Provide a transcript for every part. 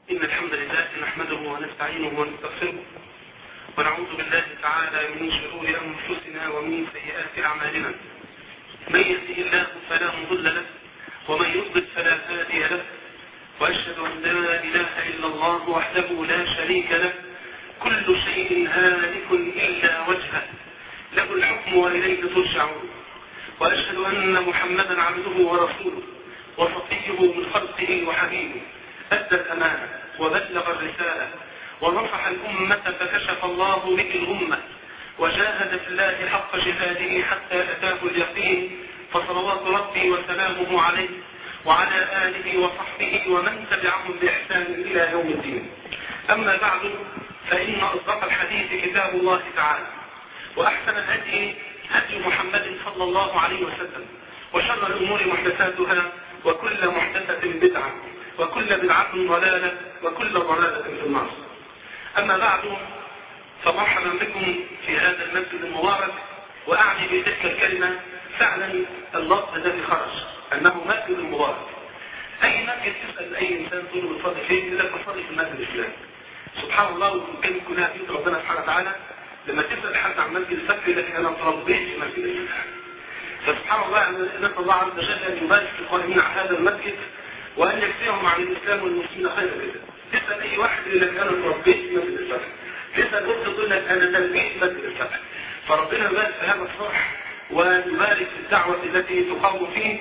إن الحمد لله نحمده ونستعينه ونستغفره ونعوذ بالله تعالى من شرور أنفسنا ومن سيئات أعمالنا من يهده الله فلا مضل له ومن يضلل فلا هادي له وأشهد أن لا إله إلا الله وحده لا شريك له كل شيء هالك إلا وجهه له الحكم وإليه ترجعون وأشهد أن محمدا عبده ورسوله وصفيه من خلقه وحبيبه أدى الأمانة وبلغ الرسالة ونصح الأمة فكشف الله به الأمة وجاهد في الله حق جهاده حتى أتاه اليقين فصلوات ربي وسلامه عليه وعلى آله وصحبه ومن تبعهم بإحسان إلى يوم الدين أما بعد فإن أصدق الحديث كتاب الله تعالى وأحسن الهدي هدي محمد صلى الله عليه وسلم وشر الأمور محدثاتها وكل محدثة بدعة وكل بدعة ضلالة وكل ضلالة في النار أما بعد فمرحبا بكم في هذا المسجد المبارك وأعني بتلك الكلمة فعلا اللفظ الذي خرج أنه مسجد مبارك أي مسجد تسأل أي إنسان تقول له بتصلي فين يقول لك بصلي في المسجد الفلاني سبحان الله وكان كلها في ربنا سبحانه وتعالى لما تسأل حد عن مسجد الفجر لكن أنا تربيت في مسجد الفجر فسبحان الله نسأل الله عز وجل أن يبارك في القائمين على هذا المسجد وأن يكفيهم عن الإسلام والمسلمين خير كده تسأل أي واحد يقول لك أنا تربيت في مسجد الفجر تسأل أخت تقول لك أنا تربيت في مسجد الفجر فربنا يبارك في هذا الصرح ويبارك في الدعوة التي تقام فيه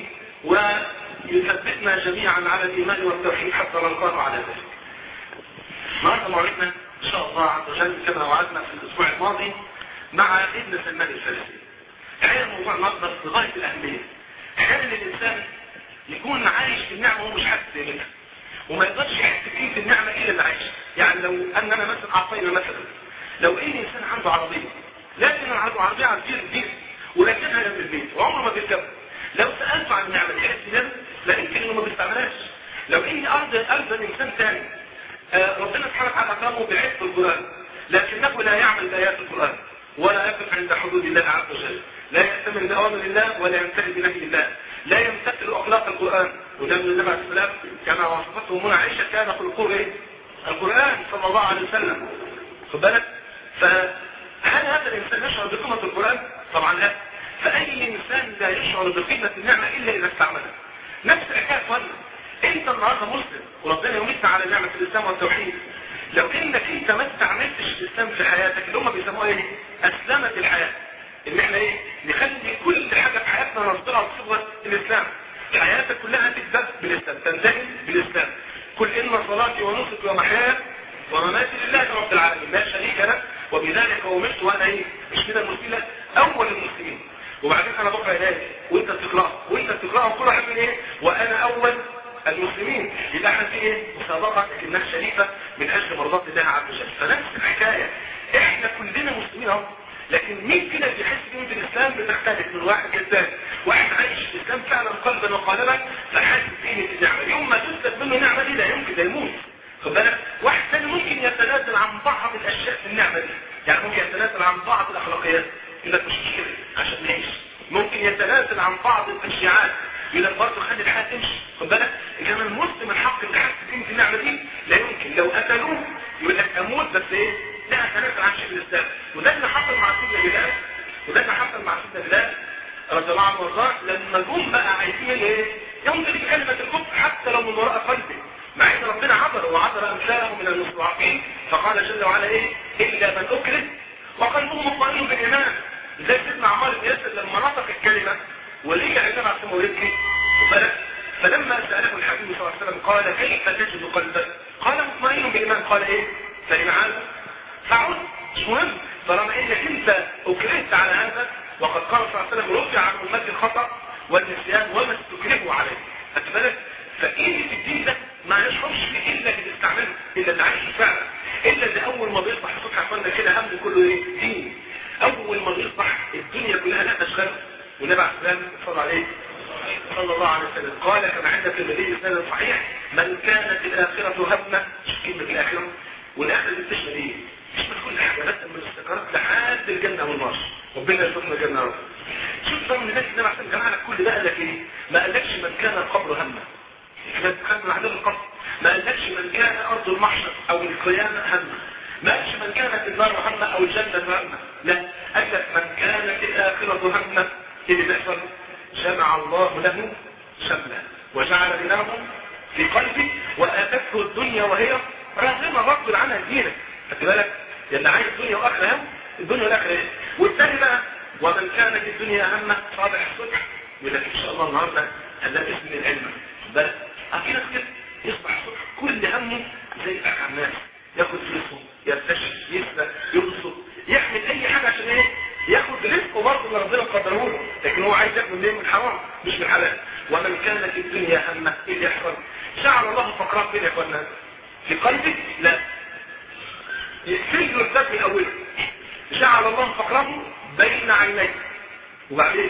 ويثبتنا جميعا على الإيمان والتوحيد حتى نلقاه على ذلك. النهارده موعدنا إن شاء الله عز وجل كما وعدنا في الأسبوع الماضي مع ابن سلمان الفارسي. الحقيقة الموضوع النهارده في غاية الأهمية. أحيانا الإنسان يكون عايش في النعمة وهو مش حاسس بقيمتها. وما يقدرش يحس بقيمة النعمة إلا اللي عايش. يعني لو أن أنا مثلا أعطينا مثلا لو أي إنسان عنده عربية لكن عنده عربية على الجيل الجيل ولكنها جنب البيت وعمره ما بيركبها لو سألته عن النعمة دي يحس بيها لا يمكن انه ما بيستعملهاش لو اني ارض ارض انسان ثاني آه ربنا سبحانه وتعالى اكرمه بحفظ القران لكنه لا يعمل بايات القران ولا يقف عند حدود الله عز وجل لا يأتمر بأوامر الله ولا ينتهي بنهي الله لا يمتثل أخلاق القرآن وده من النبي عليه السلام كما وصفته منى عائشة كان خلقه ايه؟ القرآن صلى الله عليه وسلم خد بالك فهل هذا الإنسان يشعر بقيمة القرآن؟ طبعا لا فأي إنسان لا يشعر بقيمة النعمة إلا إذا استعملها نفس الحكاية فن أنت النهاردة مسلم وربنا يميتنا على نعمة الإسلام والتوحيد لو إنك أنت ما استعملتش الإسلام في حياتك اللي هم بيسموها إيه؟ أسلمت الحياة إن إحنا إيه؟ نخلي كل حاجة في حياتنا نصدرها بصيغة الإسلام حياتك كلها تبدأ بالإسلام تنتهي بالإسلام قل إن صلاتي ونسكي ومحياي ومماتي لله رب العالمين لا شريك له وبذلك أمرت وأنا إيه؟ مش كده المسلمين أول المسلمين وبعدين انا بقرا الايه وانت بتقراها وانت بتقراها وكل واحد من ايه وانا اول المسلمين يبقى احنا في ايه مسابقه لكنها شريفه من اجل مرضات الله عز وجل فنفس الحكايه احنا كلنا مسلمين اهو لكن مين فينا اللي بيحس بقيمه الاسلام بتختلف من واحد للثاني واحد عايش الاسلام فعلا قلبا وقالبا فحاسس بقيمه النعمه يوم ما تسلب منه النعمه دي لا يمكن ده يموت خد بالك واحد ثاني ممكن يتنازل عن بعض الاشياء في النعمه دي يعني ممكن يتنازل عن بعض الاخلاقيات يقول لك مش مشكله عشان نعيش ممكن يتنازل عن بعض التشريعات يقول لك برضه خلي الحياه تمشي خد بالك انما المسلم الحق اللي حاسس بقيمه النعمه دي لا يمكن لو قتلوه يقول لك اموت بس ايه لا اتنازل عن شيء الاسلام وده اللي حصل مع سيدنا بلال وده اللي حصل مع سيدنا بلال رضي الله عنه وارضاه لما جم بقى عايزين ايه ينطق كلمه الكفر حتى لو من وراء قلبه مع ان ربنا عبر وعبر امثاله من المستضعفين فقال جل وعلا ايه الا من اكره وقلبه مطمئن بالايمان زي سيدنا عمار بن ياسر لما نطق الكلمة وليه عندما عصمه ويبكي فلما سأله الحبيب صلى الله عليه وسلم قال كيف تجد قلبك قال مطمئن بالإيمان قال ايه فإن عاد فعد مش مهم طالما انك انت اكرهت على هذا وقد قال صلى الله عليه وسلم رفع عن امتي الخطأ والنسيان وما استكرهوا عليه خدت بالك فقيمة الدين ده ما يشعرش فيه الا اللي بيستعمله الا اللي عايشه فعلا الا اللي اول ما بيصبح الصبح اخوانا كده هم كله ايه دين اول ما بيصبح الدنيا كلها لا تشغله والنبي عليه السلام صلى عليه صلى الله عليه وسلم قال كما عند الترمذي اسناد صحيح من كانت الاخره همه كلمه الاخره والاخره دي بتشمل ايه؟ تشمل كل حاجه بس من الاستقرار لحد الجنه والنار ربنا يرزقنا الجنه يا رب شوف بقى من الناس النبي عليه السلام جمع لك كل ده قال لك ايه؟ ما قالكش من كان القبر همه خدنا العذاب القبر ما قالكش من كان ارض المحشر او القيامه همه ما قالش من كانت النار همه او الجنه همه لا قال لك من كانت الاخره همه ايه اللي بيحصل جمع الله له شمله وجعل بينهم في قلبه واتته الدنيا وهي راغمه غصب عنها دينك خدت بالك لان عايز الدنيا واخره هم الدنيا والاخره ايه والثاني بقى ومن كانت الدنيا همه صالح الصبح يقول لك ان شاء الله النهارده هنلاقي اسم العلم بل في ناس كده يصبح الصبح كل همه زي اكع الناس ياخد فلوسه يرتشي يسرق يبسط يعمل اي حاجه عشان ايه ياخد رزقه برضه اللي ربنا قدره له لكن هو عايز ياكل منين من حرام مش من حلال ومن كانت الدنيا همه ايه اللي يحصل جعل الله فقرات فين يا اخوانا في قلبك لا يقفل له الباب من اوله جعل الله فقره بين عينيه وبعدين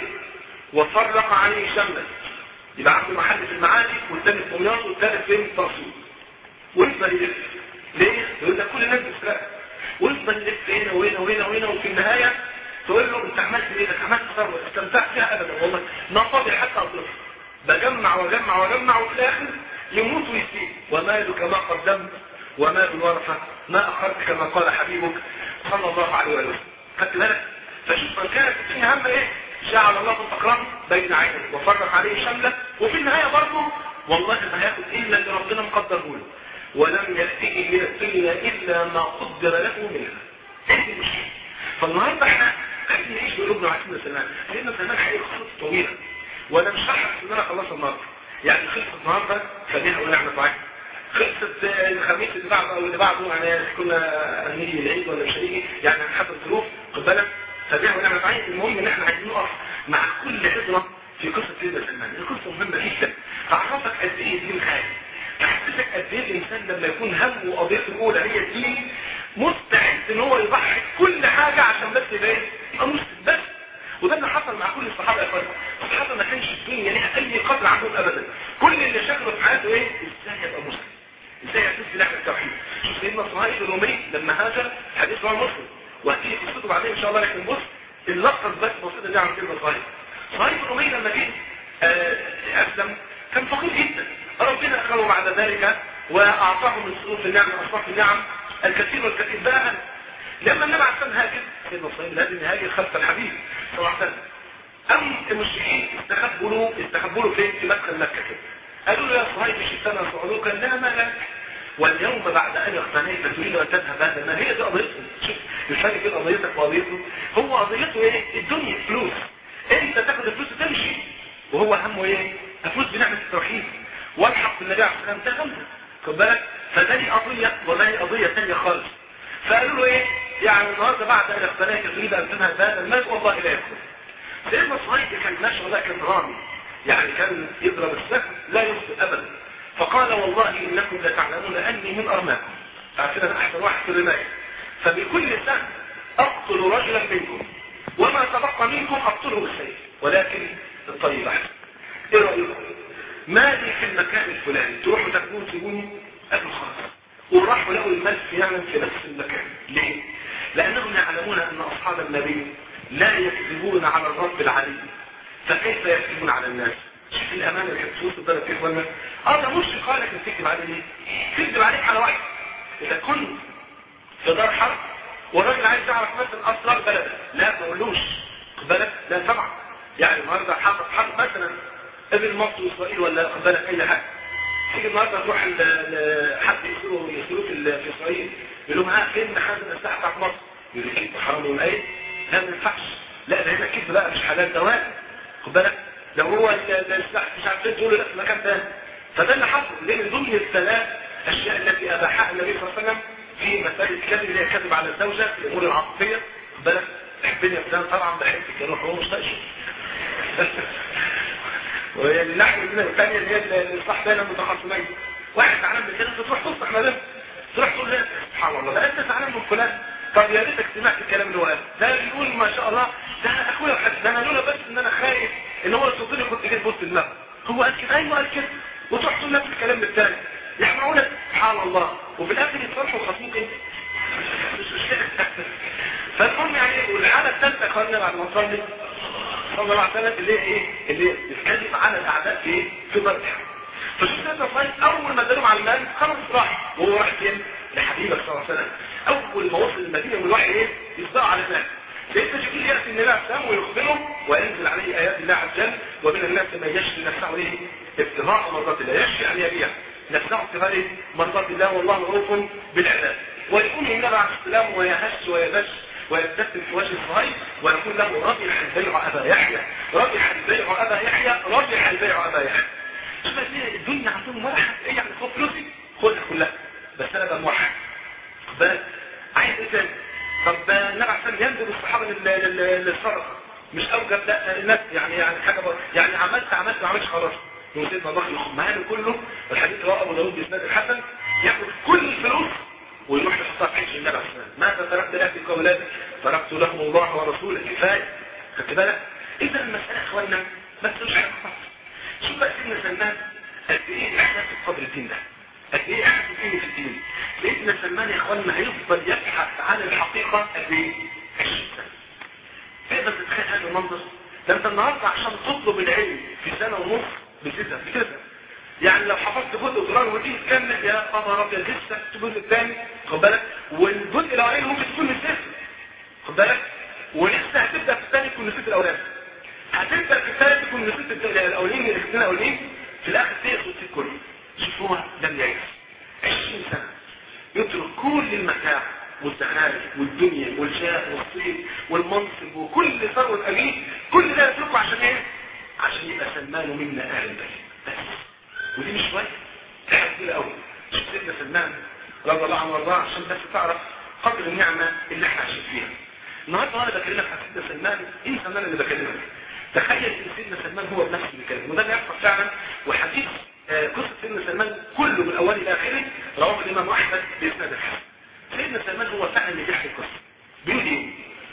وفرق عليه شملا يبقى عنده محل في المعادي والثاني في دمياط والثالث فين في ترسوس ويفضل يلف ليه؟ يقول لك كل الناس بتسرق ويفضل يلف هنا وهنا وهنا وهنا وفي النهايه تقول له انت عملت ايه؟ انت عملت ثروه استمتعت فيها ابدا والله ما فاضي حتى اطلق بجمع واجمع واجمع وفي الاخر يموت ويسيب ومالك ما قدمت ومال الورثه ما اخرت كما قال حبيبك صلى الله عليه وسلم خدت بالك فشوف من كانت الدنيا هم ايه جعل الله فقرا بين عينيه وفرق عليه شمله وفي النهايه برضه والله ما هياخد الا اللي ربنا مقدره له ولم يأتيه من الدنيا الا ما قدر له منها هذه المشكله فالنهارده احنا عايزين نعيش بقلوبنا وعايزين سلمان لان سلمان حقيقه خطوط طويله وانا مش هحرص ان انا اخلصها النهارده يعني خلصت النهارده خليها ونعمه معاك خلصت الخميس اللي بعده او اللي بعده يعني كنا هنيجي العيد ولا مش هنيجي يعني حسب الظروف خد بالك فبيع ونعمة معين المهم ان احنا عايزين نقف مع كل عبرة في قصة سيدنا سلمان القصة مهمة جدا تعرفك قد ايه الدين حاجة تحسسك قد ايه الانسان لما يكون همه وقضيته الاولى هي الدين مستعد ان هو يضحي كل حاجة عشان بس يبقى يبقى مسلم بس وده اللي حصل مع كل الصحابة يا اخوان الصحابة ما كانش الدنيا ليها اي قدر عندهم ابدا كل اللي شغله في حياته ايه ازاي يبقى مسلم ازاي يحس بلحن التوحيد شوف سيدنا صهيب الرومي لما هاجر حديث رواه مسلم وهتيجي قصته بعدين ان شاء الله لكن بص اللقطه بس بسيطه دي عن سيدنا صهيب صهيب الرومي لما جه اسلم كان فقير جدا ربنا اخره بعد ذلك واعطاه من صروف النعم واصراف النعم الكثير والكثير بقى لما النبي عليه السلام هاجر سيدنا صهيب لازم يهاجر خلف الحبيب صلى الله عليه وسلم ام المشركين استخبوا له استخبوا له فين في مدخل مكه كده قالوا له يا صهيب شفتنا صعلوكا لا ما لك واليوم بعد ان اغتنيت تريد ان تذهب هذا المال هي دي قضيته شوف الفرق بين قضيتك وقضيته هو قضيته ايه الدنيا فلوس انت تاخد الفلوس وتمشي وهو همه ايه افوز بنعمه التوحيد والحق بالنبي عليه الصلاه والسلام ده غمزه خد بالك فده دي قضيه وده دي قضيه ثانيه خالص فقالوا له ايه يعني النهارده بعد ان اغتنيت تريد ان تذهب هذا المال والله لا يكون سيدنا صهيب كان ما شاء الله كان رامي يعني كان يضرب السهم لا يخطئ ابدا فقال والله انكم لتعلمون اني من ارماكم عارفين انا احسن واحد في الرمايه فبكل سهم اقتل رجلا منكم وما تبقى منكم اقتله بالسيف ولكن الطيب احسن ايه رايكم ما لي في المكان الفلاني تروحوا تاكلون تجوني قالوا خلاص وراحوا لقوا المال فعلا في نفس المكان ليه لانهم يعلمون ان اصحاب النبي لا يكذبون على الرب العلي فكيف يكذبون على الناس شوف الامانه اللي كانت في وسط البلد فيه ولا اه ده مش قالك ان تكذب عليه ليه تكذب عليك على واحد اذا كنت في دار حرب والراجل عايز يعرف مثلا اسرار بلد لا ما تقولوش خد بالك لا طبعا يعني النهارده حصل حرب مثلا ابن مصر واسرائيل ولا خد بالك اي حاجه تيجي النهارده تروح حد يسألوا يسألوك في اسرائيل يقول لهم ها فين محاسن الساحه بتاعت مصر يقول لك كده حرام يقول ايه لا ما ينفعش لا ده هنا كده بقى مش حلال ده واجب خد بالك لو هو السلاح مش عارف ايه تقول له في مكان تاني فده اللي حصل ليه من ضمن الثلاث اشياء التي اباحها النبي صلى الله عليه وسلم في مسألة الكذب اللي هي الكذب على الزوجة في الامور العاطفية خد بالك تحبني يا فلان طبعا بحبك يا روح هو مش طايش وهي الناحية الثانية اللي هي الاصلاح بين المتخاصمين واحد زعلان من كده تروح تصلح ما بينهم تروح تقول له سبحان الله ده انت زعلان من فلان طب يا ريتك سمعت الكلام اللي هو قاله ده بيقول ما شاء الله ده اخويا الحاج ده انا لولا بس ان انا خايف ان هو يصدني كنت جيت بوسط دماغه هو قال كده ايوه قال كده وتروح تقول نفس الكلام الثاني يسمعوا لك سبحان الله وفي الاخر يتصالحوا وخصموك انت فالمهم يعني والحاله الثالثه اخواننا بعد ما نصلي صلى الله عليه وسلم اللي هي ايه اللي بتتكلم على الاعداء في ايه في ضرب فشوف سيدنا اسماعيل اول ما ادالهم على المال خلاص راح وهو راح فين لحبيبك صلى الله عليه وسلم اول ما وصل المدينه والوحي ايه يصدق على المال سيدنا جبريل ياتي النبي عليه السلام ويخبره وينزل عليه ايات الله عز وجل ومن الناس من يشري نفسه ايه ابتغاء مرضات الله يشفي ان يبيع نفسه ابتغاء ايه مرضات الله والله رؤوف بالعباد ويكون النبي عليه السلام ويهش ويبش ويبتسم في وجه الصهيب ويقول له ربح البيع ابا يحيى ربح البيع ابا يحيى ربح البيع ابا يحيى شوف الدنيا عندهم ولا حد ايه يعني خد فلوسي خدها كلها بس انا بقى موحد بالك عايز ايه تاني طب النبي عليه السلام يندب الصحابه للصدقه مش اوجب لا الناس يعني يعني حاجه بقى يعني عملت عملت ما عملتش خلاص يوم سيدنا الله ياخد ماله كله الحديث رواه ابو داوود باسناد الحسن ياخد كل الفلوس ويروح يحطها في حجر النبي عليه السلام ماذا تركت لك في اولادك تركت لهم الله ورسوله كفايه خدت بالك اذا المساله يا اخوانا ما تسويش حاجه خالص شوف بقى سيدنا سلمان قد ايه احساس بقدر الدين ده قد ايه احساس قيمه الدين سيدنا سلمان يا اخوانا هيفضل يبحث عن الحقيقه قد ايه 20 سنه تقدر تتخيل هذا المنظر ده انت النهارده عشان تطلب العلم في سنه ونص بتزهق بتزهق يعني لو حفظت جزء قران وتيجي تكمل يا خبر ابيض لسه الجزء الثاني خد بالك والجزء الاولاني ممكن تكون نسيت خد بالك ولسه هتبدا في الثاني تكون نسيت الاولاني هتبدا في الثالث تكون نسيت الاولاني الاثنين الاولانيين في الاخر تقصد وتسيب كله شوف هو لم يعيش 20 سنه يترك كل المتاع والزخارف والدنيا والجاه والصيد والمنصب وكل ثروه ابيه كل ده يتركه عشان ايه؟ عشان يبقى سلمان منا اهل البيت بس ودي مش شويه حاجه كبيره قوي شوف سيدنا سلمان رضي الله عنه وارضاه عشان بس تعرف قدر النعمه اللي احنا عايشين فيها النهارده وانا بكلمك عن سيدنا سلمان انت سلمان اللي بكلمك تخيل ان سيدنا سلمان هو بنفسه اللي بيكلمك وده اللي يحصل فعلا وحديث آه قصه سيدنا سلمان كله من اوله الى اخره رواه الامام احمد باسناد الحسن سيدنا سلمان هو فعلا اللي بيحكي القصه بيقول ايه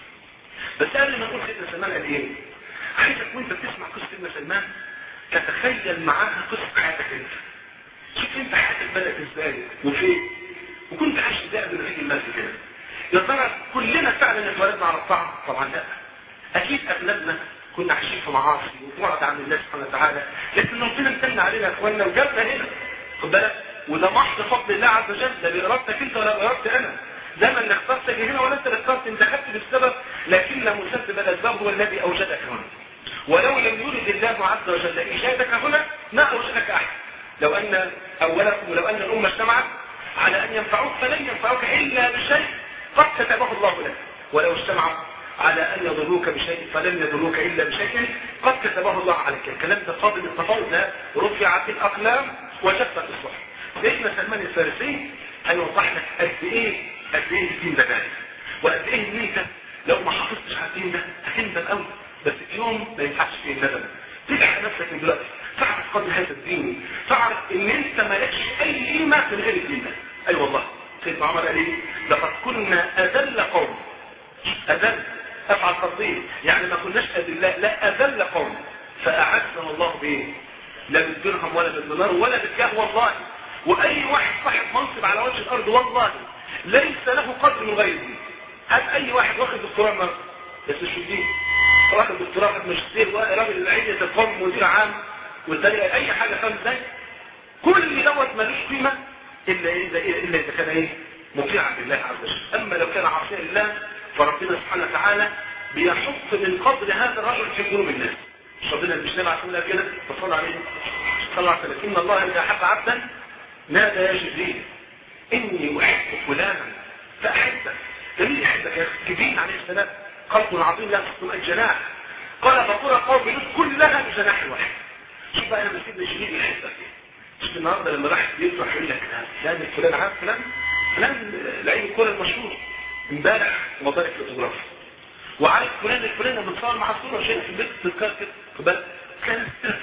بس قبل ما نقول سيدنا سلمان قال ايه عايزك وانت بتسمع قصه سيدنا سلمان تتخيل معاها قصه حياتك انت شوف انت حياتك بدات ازاي وفين وكنت عايش ازاي قبل ما تيجي الناس كده يا ترى كلنا فعلا اتولدنا على الطاعه طبعا لا اكيد اغلبنا كنا عايشين في معاصي وبعد عن الله سبحانه وتعالى لكن ربنا امتن علينا يا اخوانا وجابنا هنا خد بالك وده محض فضل الله عز وجل لا بارادتك انت ولا بارادتي انا لا من اخترتك هنا ولا انت اللي اخترت انت خدت بالسبب لكن مسبب الاسباب هو الذي اوجدك هنا ولو لم يرد الله عز وجل ايجادك هنا ما اوجدك احد لو ان اولكم لو ان الامه اجتمعت على ان ينفعوك فلن ينفعوك الا بشيء قد كتبه الله لك ولو اجتمعوا على ان يضروك بشيء فلن يضروك الا بشيء قد كتبه الله عليك الكلام ده فاضل التفاوض ده رفعت الاقلام وجفت الصحف سيدنا سلمان الفارسي هيوضح لك قد ايه قد ايه الدين ده غالي وقد ايه ان انت لو ما حافظتش على الدين ده هتندم قوي بس في يوم ما ينفعش فيه الندم تلحق نفسك من دلوقتي تعرف قدر هذا الدين تعرف ان انت مالكش اي قيمه من غير الدين ده اي أيوة والله سيدنا عمر قال ايه لقد كنا اذل قوم اذل افعل تفضيل يعني ما كناش اذلاء لا اذل قوم فاعزنا الله بايه لا بالدرهم ولا بالدولار ولا بالجاه والله واي واحد صاحب منصب على وجه الارض والله ليس له قدر من غير الدين هات اي واحد واخد دكتوراه النهارده بس مش الدين واخد دكتوراه في ماجستير راجل رعيه القوم مدير عام والتاني اي حاجه فاهم ازاي كل دوت ملوش قيمه الا اذا الا اذا كان ايه مطيعا لله عز وجل اما لو كان عاصيا لله فربنا سبحانه وتعالى بيحط من قدر هذا الرجل في قلوب الناس مش ربنا مش نبع كلها كده فصلى عليه صلى الله عليه وسلم ان الله اذا احب عبدا نادى يا جبريل اني احب فلانا فاحبك جميل يحبك يا اخي جبريل عليه السلام قلب عظيم لا تسكن الجناح قال فقول قوم بلوت كلها بجناح واحد شوف بقى لما سيدنا جبريل يحبك شوف النهارده لما راح يفرح يقول لك فلان فلان عارف فلان فلان لعيب الكوره المشهور امبارح مضارب فوتوغراف وعارف فلان الفلان لما بتصور مع الصوره شايف في البيت تذكر كده خد بالك كان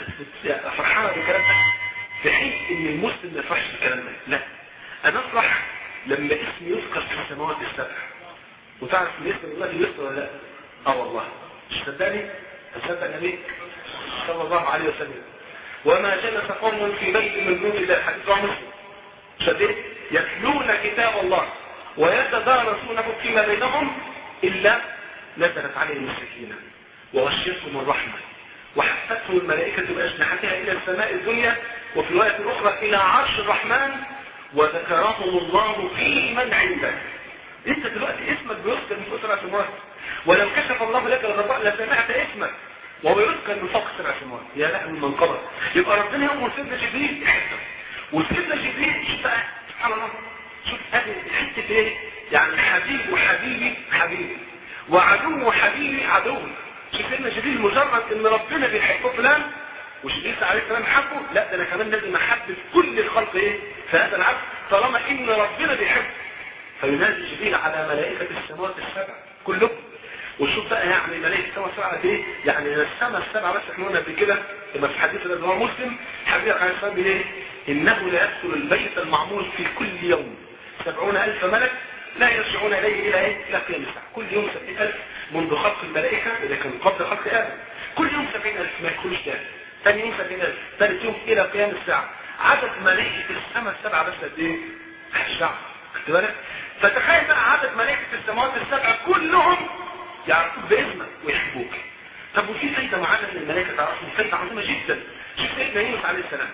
فرحانه بالكلام ده في حين ان المسلم ما يفرحش بالكلام ده لا انا افرح لما اسمي يذكر في السماوات السبع وتعرف ان اسم الله يذكر ولا لا اه والله مش صدقني تصدق نبيك صلى الله عليه وسلم وما جلس قوم في بيت من دون الله حديث عن مسلم شديد يتلون كتاب الله ويتدارسونه فيما بينهم الا نزلت عليهم السكينه وغشيتهم الرحمه وحفته الملائكة بأجنحتها إلى السماء الدنيا وفي رواية أخرى إلى عرش الرحمن وذكرهم الله في من عنده انت دلوقتي اسمك بيذكر من سبع سماوات ولو كشف الله لك الغطاء لسمعت اسمك وهو يذكر من فوق سبع سماوات يا لا من منقبر يبقى ربنا يأمر سيدنا جبريل يحسب وسيدنا جبريل شوف بقى سبحان الله شوف هذه حته ايه يعني حبيب وحبيبي حبيبي وعدو حبيبي عدوي شوف سيدنا جبريل مجرد ان ربنا بيحب فلان وجبريل عليه السلام حبه لا ده انا كمان لازم احبب كل الخلق ايه فهذا العبد طالما ان ربنا بيحبه فينادي جبريل على ملائكة السماوات السبع كلهم وشوف بقى يعني ملائكة السماوات السبع ايه يعني السماء السبع بس احنا قلنا قبل كده لما في حديث الذي هو مسلم حبيبك عليه السلام ايه انه لا يدخل البيت المعمور في كل يوم سبعون الف ملك لا يرجعون اليه الى ايه الى قيام الساعه كل يوم سبعين الف منذ خلق الملائكه اذا كان قبل خلق ادم كل يوم سبعين الف ما يدخلوش تاني ثاني يوم سبعين الف ثالث يوم الى قيام الساعه عدد ملائكه السماء السبعه بس قد ايه؟ الشعب خدت بالك؟ فتخيل بقى عدد ملائكة السماوات السبعة كلهم يعرفوك باسمك ويحبوك طب وفي فايدة معانا ان الملائكة تعرفهم فايدة عظيمة جدا شوف سيدنا يونس عليه السلام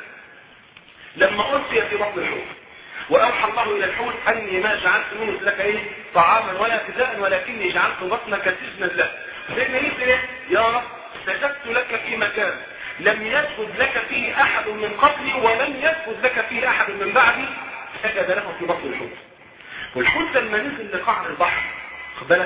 لما ألقي في بطن الحوت وأوحى الله إلى الحوت أني ما جعلت يونس لك إيه طعاما ولا غذاء ولكني جعلت بطنك سجنا له سيدنا يونس إيه يا رب سجدت لك في مكان لم يسجد لك فيه أحد من قبلي ولم يسجد لك فيه أحد من بعدي سجد له في بطن الحوت والحوت لما نزل لقعر البحر خد بالك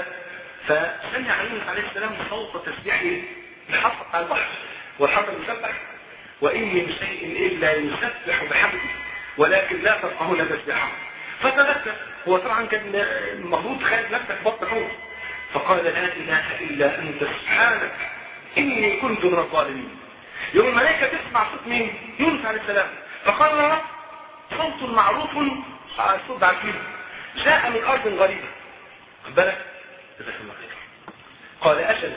فسمع يونس عليه السلام صوت تسبيح ايه؟ الحصى بتاع البحر والحصى يسبح وان من شيء الا يسبح بحمده ولكن لا تفقهون تسبيحه فتذكر هو طبعا كان المفروض خالد نفسك بطن حوت فقال لا اله الا انت سبحانك اني كنت من الظالمين يوم الملائكه تسمع صوت مين؟ يونس عليه السلام فقال يا رب صوت معروف صوت عارفينه جاء من أرض غريبة خد بالك جزاك الله خير قال أجل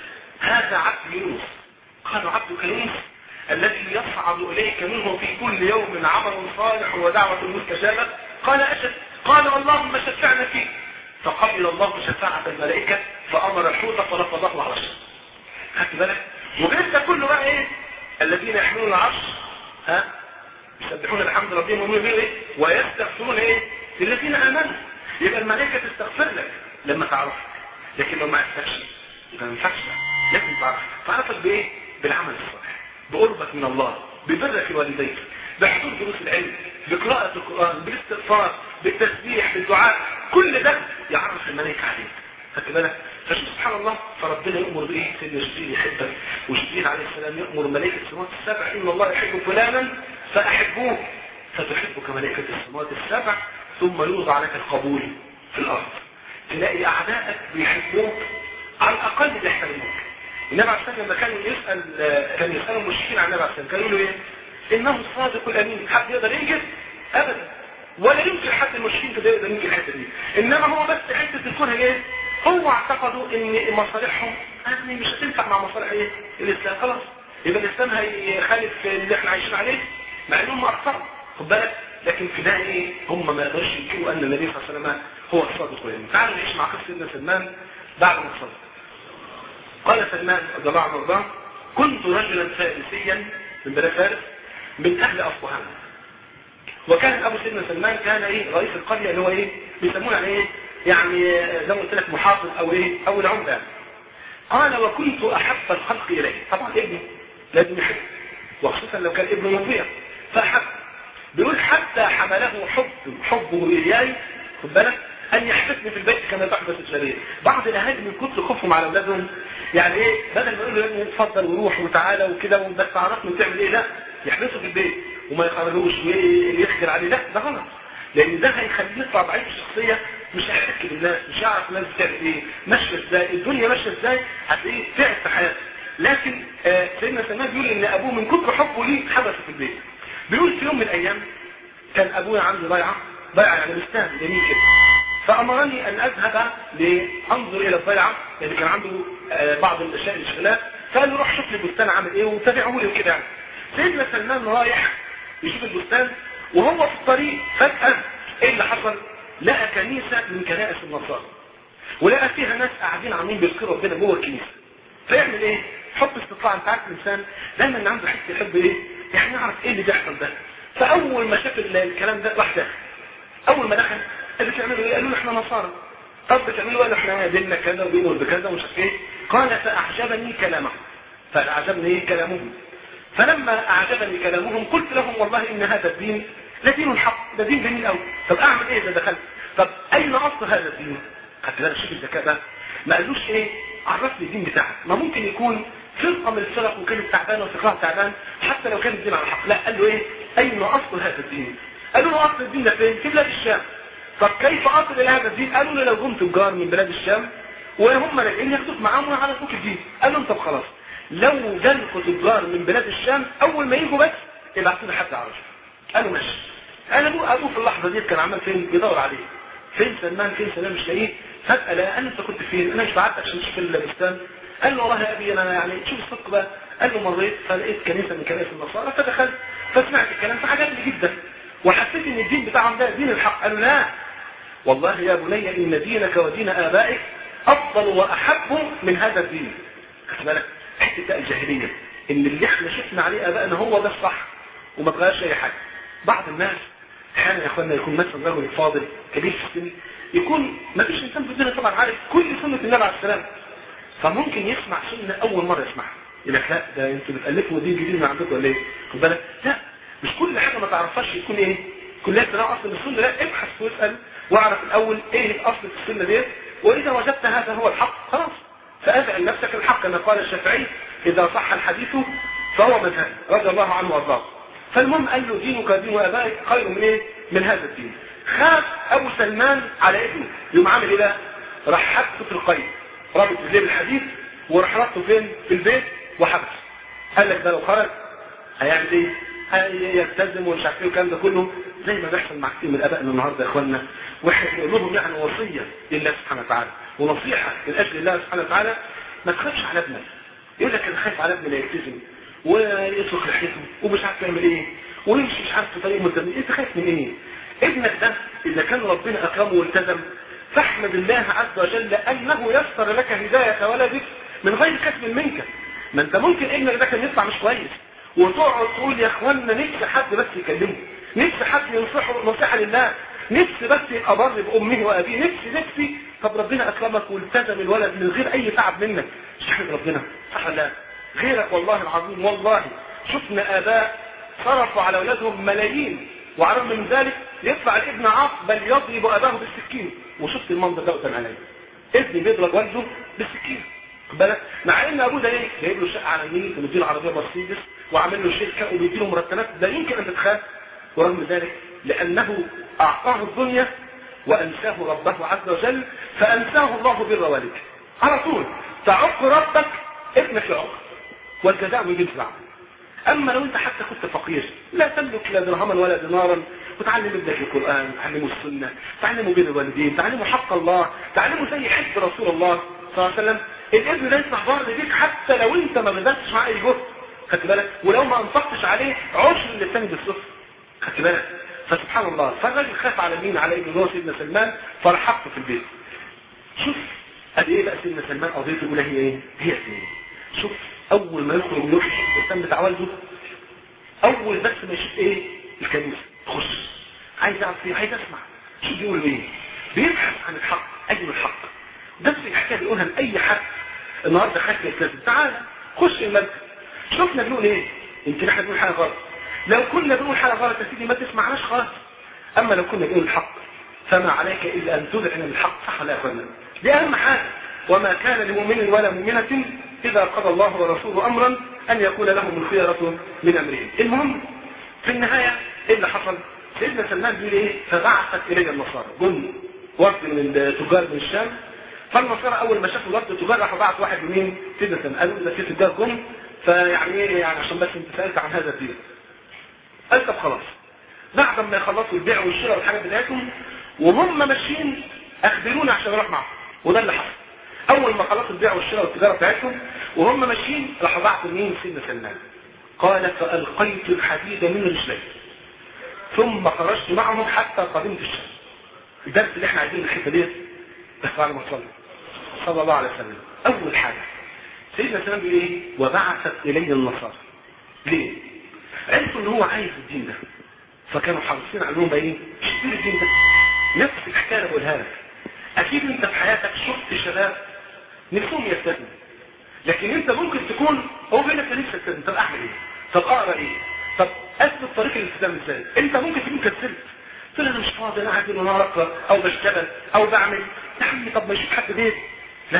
هذا عبد يونس قالوا عبدك يونس الذي يصعد إليك منه في كل يوم عمل صالح ودعوة مستجابة قال أجل قال اللهم شفعنا فيه فقبل الله شفاعة الملائكة فأمر الحوت فرفضه على الشر خدت بالك وغير ده كله بقى ايه الذين يحملون العرش ها يسبحون بحمد ربهم ويؤمنون به ايه ويستغفرون ايه للذين امنوا يبقى الملائكه تستغفر لك لما تعرفك لكن لو ما عرفتكش يبقى ما ينفعش لازم تعرف تعرفك بايه بالعمل الصالح بقربك من الله ببرك لوالديك بحضور دروس العلم بقراءة القرآن بالاستغفار بالتسبيح بالدعاء كل ده يعرف الملائكة عليك خدت بالك فشوف سبحان الله فربنا يأمر بإيه سيدنا جبريل يحبك وجبريل عليه السلام يأمر ملائكة السماوات السبع إن الله يحب فلانا فأحبوه فتحبك ملائكة السماوات السبع ثم يوضع لك القبول في الأرض تلاقي أعدائك بيحبوك على الأقل بيحترموك النبي عليه السلام لما كان يسأل كان يسأل المشركين عن النبي عليه السلام كانوا يقولوا إيه؟ إنه الصادق الأمين حد يقدر ينجز؟ أبدا ولا يمكن حد المشركين كده يقدر ينجز الحتة دي إنما هو بس حتة الكره إيه؟ هو اعتقدوا إن مصالحهم يعني مش هتنفع مع مصالح إيه؟ الإسلام خلاص يبقى الإسلام هيخالف اللي إحنا عايشين عليه مع إنهم أخطأوا خد بالك لكن في ده ايه هم ما يقدرش ينكروا ان النبي صلى الله عليه وسلم هو الصادق والامين تعالوا نعيش مع قصه سيدنا سلمان بعد ما صدق قال سلمان رضي الله عنه وارضاه كنت رجلا فارسيا من بلاد فارس من اهل اصفهان وكان ابو سيدنا سلمان كان ايه رئيس القريه اللي هو ايه بيسموه يعني ايه يعني زي ما قلت لك محافظ او ايه او العمده يعني. قال وكنت احب الخلق اليه طبعا ابني لازم يحب وخصوصا لو كان ابنه مطيع فاحب بيقول حتى حمله حب حبه إياي خد بالك أن يحبسني في البيت كما تحبس الجرير بعض الأهالي من كتر خوفهم على أولادهم يعني إيه بدل ما يقولوا له اتفضل وروح وتعالى وكده بس عرفنا تعمل إيه لا يحبسه في البيت وما يخرجوش ويخجل عليه لا ده غلط لأن ده هيخليه يطلع ضعيف الشخصية مش هيحتك بالناس مش هيعرف الناس بتعمل إيه ماشية إزاي الدنيا ماشية إزاي هتلاقيه تعب في حياته لكن آه سيدنا سلمان بيقول إن أبوه من كتر حبه ليه حبسه في البيت بيقول في يوم من الايام كان ابويا عنده ضيعه ضيعه يعني بستان جميل كده فامرني ان اذهب لانظر الى الضيعه لان كان عنده آه بعض الاشياء الاشغالات فقال لي روح شوف لي البستان عامل ايه وتابعه لي وكده يعني سيدنا سلمان رايح يشوف البستان وهو في الطريق فجاه ايه اللي حصل؟ لقى كنيسه من كنائس النصارى ولقى فيها ناس قاعدين عاملين بيذكروا ربنا جوه الكنيسه فيعمل ايه؟ حب استطلاع انت عارف الانسان دايما عنده حس يحب ايه يعني يعرف ايه اللي بيحصل ده فاول ما شاف الكلام ده راح داخل اول ما دخل قال بتعملوا ايه قالوا له احنا نصارى طب بتعملوا ايه احنا ديننا كذا وبينول بكذا ومش عارف ايه قال فاعجبني كلامه فاعجبني ايه كلامهم فلما اعجبني كلامهم قلت لهم والله ان هذا الدين لدين حق ده دين جميل قوي طب اعمل ايه اذا دخلت طب اين اصل هذا الدين خدت بالك شوف الذكاء بقى ما قالوش ايه عرفني الدين بتاعك ما ممكن يكون فرقه من الفرق وكانت تعبانه وفكرها تعبان حتى لو كان الدين على حق لا قال له ايه اين اصل هذا الدين قالوا له اصل الدين ده فين في بلاد الشام طب كيف اصل الى هذا الدين قالوا له لو جم تجار من بلاد الشام وهم راجعين ياخدوك معاهم ويعرفوك الدين قال لهم طب خلاص لو جالكوا تجار من بلاد الشام اول ما يجوا بس ابعتوا لي حد يعرفه قالوا ماشي انا ابوه ابوه في اللحظه دي كان عمال فين بيدور عليه فين سلمان فين سلمان مش لاقيه فجاه لا انت كنت فين انا مش بعتك عشان تشوف البستان قال له والله يا ابي انا يعني شوف الصدق بقى قال له مريت فلقيت كنيسه من كنائس النصارى فدخلت فسمعت الكلام فعجبني جدا وحسيت ان الدين بتاعهم ده دين الحق قالوا لا والله يا بني ان دينك ودين ابائك افضل واحب من هذا الدين خد بالك حته بقى الجاهليه ان اللي احنا شفنا عليه ابائنا هو ده الصح وما تغيرش اي حاجه بعض الناس احيانا يا اخوانا يكون مثلا رجل فاضل كبير في السن يكون ما فيش انسان في الدنيا طبعا عارف كل سنه النبي عليه السلام فممكن يسمع سنه اول مره يسمعها يقول لك لا ده انتوا بتالفوا دين جديد من عندكم ولا ايه؟ خد بالك لا مش كل حاجه ما تعرفهاش يكون ايه؟ كلها تلاقي اصل السنه لا ابحث واسال واعرف الاول ايه الاصل في السنه ديت واذا وجدت هذا هو الحق خلاص فادع لنفسك الحق كما قال الشافعي اذا صح الحديث فهو مذهب رضي الله عنه وارضاه فالمهم قال له دينك دين ابائك خير من ايه؟ من هذا الدين خاف ابو سلمان على ابنه يقوم عامل ايه بقى؟ راح حبسه في القيد رابط رجليه بالحديد وراح ربطه فين؟ في البيت وحبس قال لك ده لو خرج هيعمل ايه؟ هيلتزم ومش عارف ايه والكلام ده كله زي ما بيحصل مع كتير من ابائنا النهارده يا اخوانا واحنا بنقول لهم يعني وصيه لله سبحانه وتعالى ونصيحه من اجل الله سبحانه وتعالى ما تخافش على ابنك يقول لك انا خايف على ابني لا يلتزم ويترك لحيته ومش عارف يعمل ايه ويمشي مش عارف في طريق ملتزم انت خايف من ايه؟ ابنك ده اذا كان ربنا اكرمه والتزم فاحمد الله عز وجل انه يسر لك هدايه ولدك من غير كسب منك ما انت ممكن ابنك ده كان يطلع مش كويس وتقعد تقول يا اخوانا نفسي حد بس يكلمه نفسي حد ينصحه نصيحه لله نفسي بس يبقى بر بامه وابيه نفسي نفسي طب ربنا اكرمك والتزم الولد من غير اي تعب منك مش احمد ربنا صح ولا لا غيرك والله العظيم والله شفنا اباء صرفوا على اولادهم ملايين وعلى من ذلك يطلع الابن عاق بل يضرب اباه بالسكين وشفت المنظر ده قدام عيني ابني بيضرب والده بالسكين بالك مع ان ابوه ده ايه جايب له شقه على النيل ومديله عربيه مرسيدس وعامل له شركه وبيديله مرتبات لا يمكن ان تتخاف ورغم ذلك لانه اعطاه الدنيا وانساه ربه عز وجل فانساه الله بر والده على طول تعق ربك ابنك يعق والجزاء من جنس العمل اما لو انت حتى كنت فقير لا تملك لا درهما ولا دينارا وتعلم ابنك القران تعلمه السنه تعلمه بين الوالدين تعلمه حق الله تعلمه زي حب رسول الله صلى الله عليه وسلم الابن ده يصبح بار بيك حتى لو انت ما بذلتش معاه اي جهد خدت بالك ولو ما انفقتش عليه عشر اللي الثاني بالصفر خدت بالك فسبحان الله فالراجل خاف على مين على ابن هو سيدنا سلمان فرحقته في البيت شوف قد ايه بقى سيدنا سلمان قضيته الاولى هي ايه؟ هي ايه؟ شوف اول ما يخرج من يخش البستان بتاع والده اول بس ما يشوف ايه؟ الكنيسه تخش عايز يعرف ايه؟ عايز اسمع شوف بيقول ايه؟ بيبحث عن الحق اجل الحق نفس الحكايه بيقولها لاي حد النهارده خايف يلتزم تعال خش المسجد شفنا بنقول ايه؟ يمكن احنا بنقول حاجه غلط لو كنا بنقول حاجه غلط يا سيدي ما تسمعناش خالص اما لو كنا بنقول الحق فما عليك الا ان تذعن الحق صح ولا يا اخوانا دي اهم حاجه وما كان لمؤمن ولا مؤمنه اذا قضى الله ورسوله امرا ان يكون لهم الخيره من امرهم المهم في النهايه ايه اللي حصل سيدنا سلمان بيقول ايه فبعثت الي النصارى جم وفد من التجار من الشام فالنصارى اول ما شافوا وفد التجار راحوا بعت واحد منين سيدنا سلمان قالوا ده في تجار جم فيعني ايه يعني عشان بس انت سالت عن هذا الدين قال طب خلاص بعد ما يخلصوا البيع والشراء والحاجات بتاعتهم وهم ماشيين اخبرونا عشان نروح معهم وده اللي حصل اول ما خلصوا البيع والشراء والتجاره بتاعتهم وهم ماشيين راحوا بعتوا مين سيدنا سلمان قال فالقيت الحديد من رجلي ثم خرجت معهم حتى قدمت الشام الدرس اللي احنا عايزين الحته ديت بس بعد ما صلى صلى الله عليه وسلم اول حاجه سيدنا سلمان بيقول ايه وبعثت الي النصارى ليه عرفوا ان هو عايز الدين ده فكانوا حريصين على انهم ايه يشتري الدين ده نفس الحكايه اللي بقولها لك اكيد انت في حياتك شفت شباب نفسهم يلتزموا لكن انت ممكن تكون هو بيقول لك انا نفسي التزم طب اعمل ايه طب اقرا ايه طب اثبت طريق الالتزام ازاي انت ممكن تكون كسلت تقول انا مش فاضي انا قاعد وانا اقرا او بشتغل او بعمل يا عمي طب ما يشوف حد بيت لا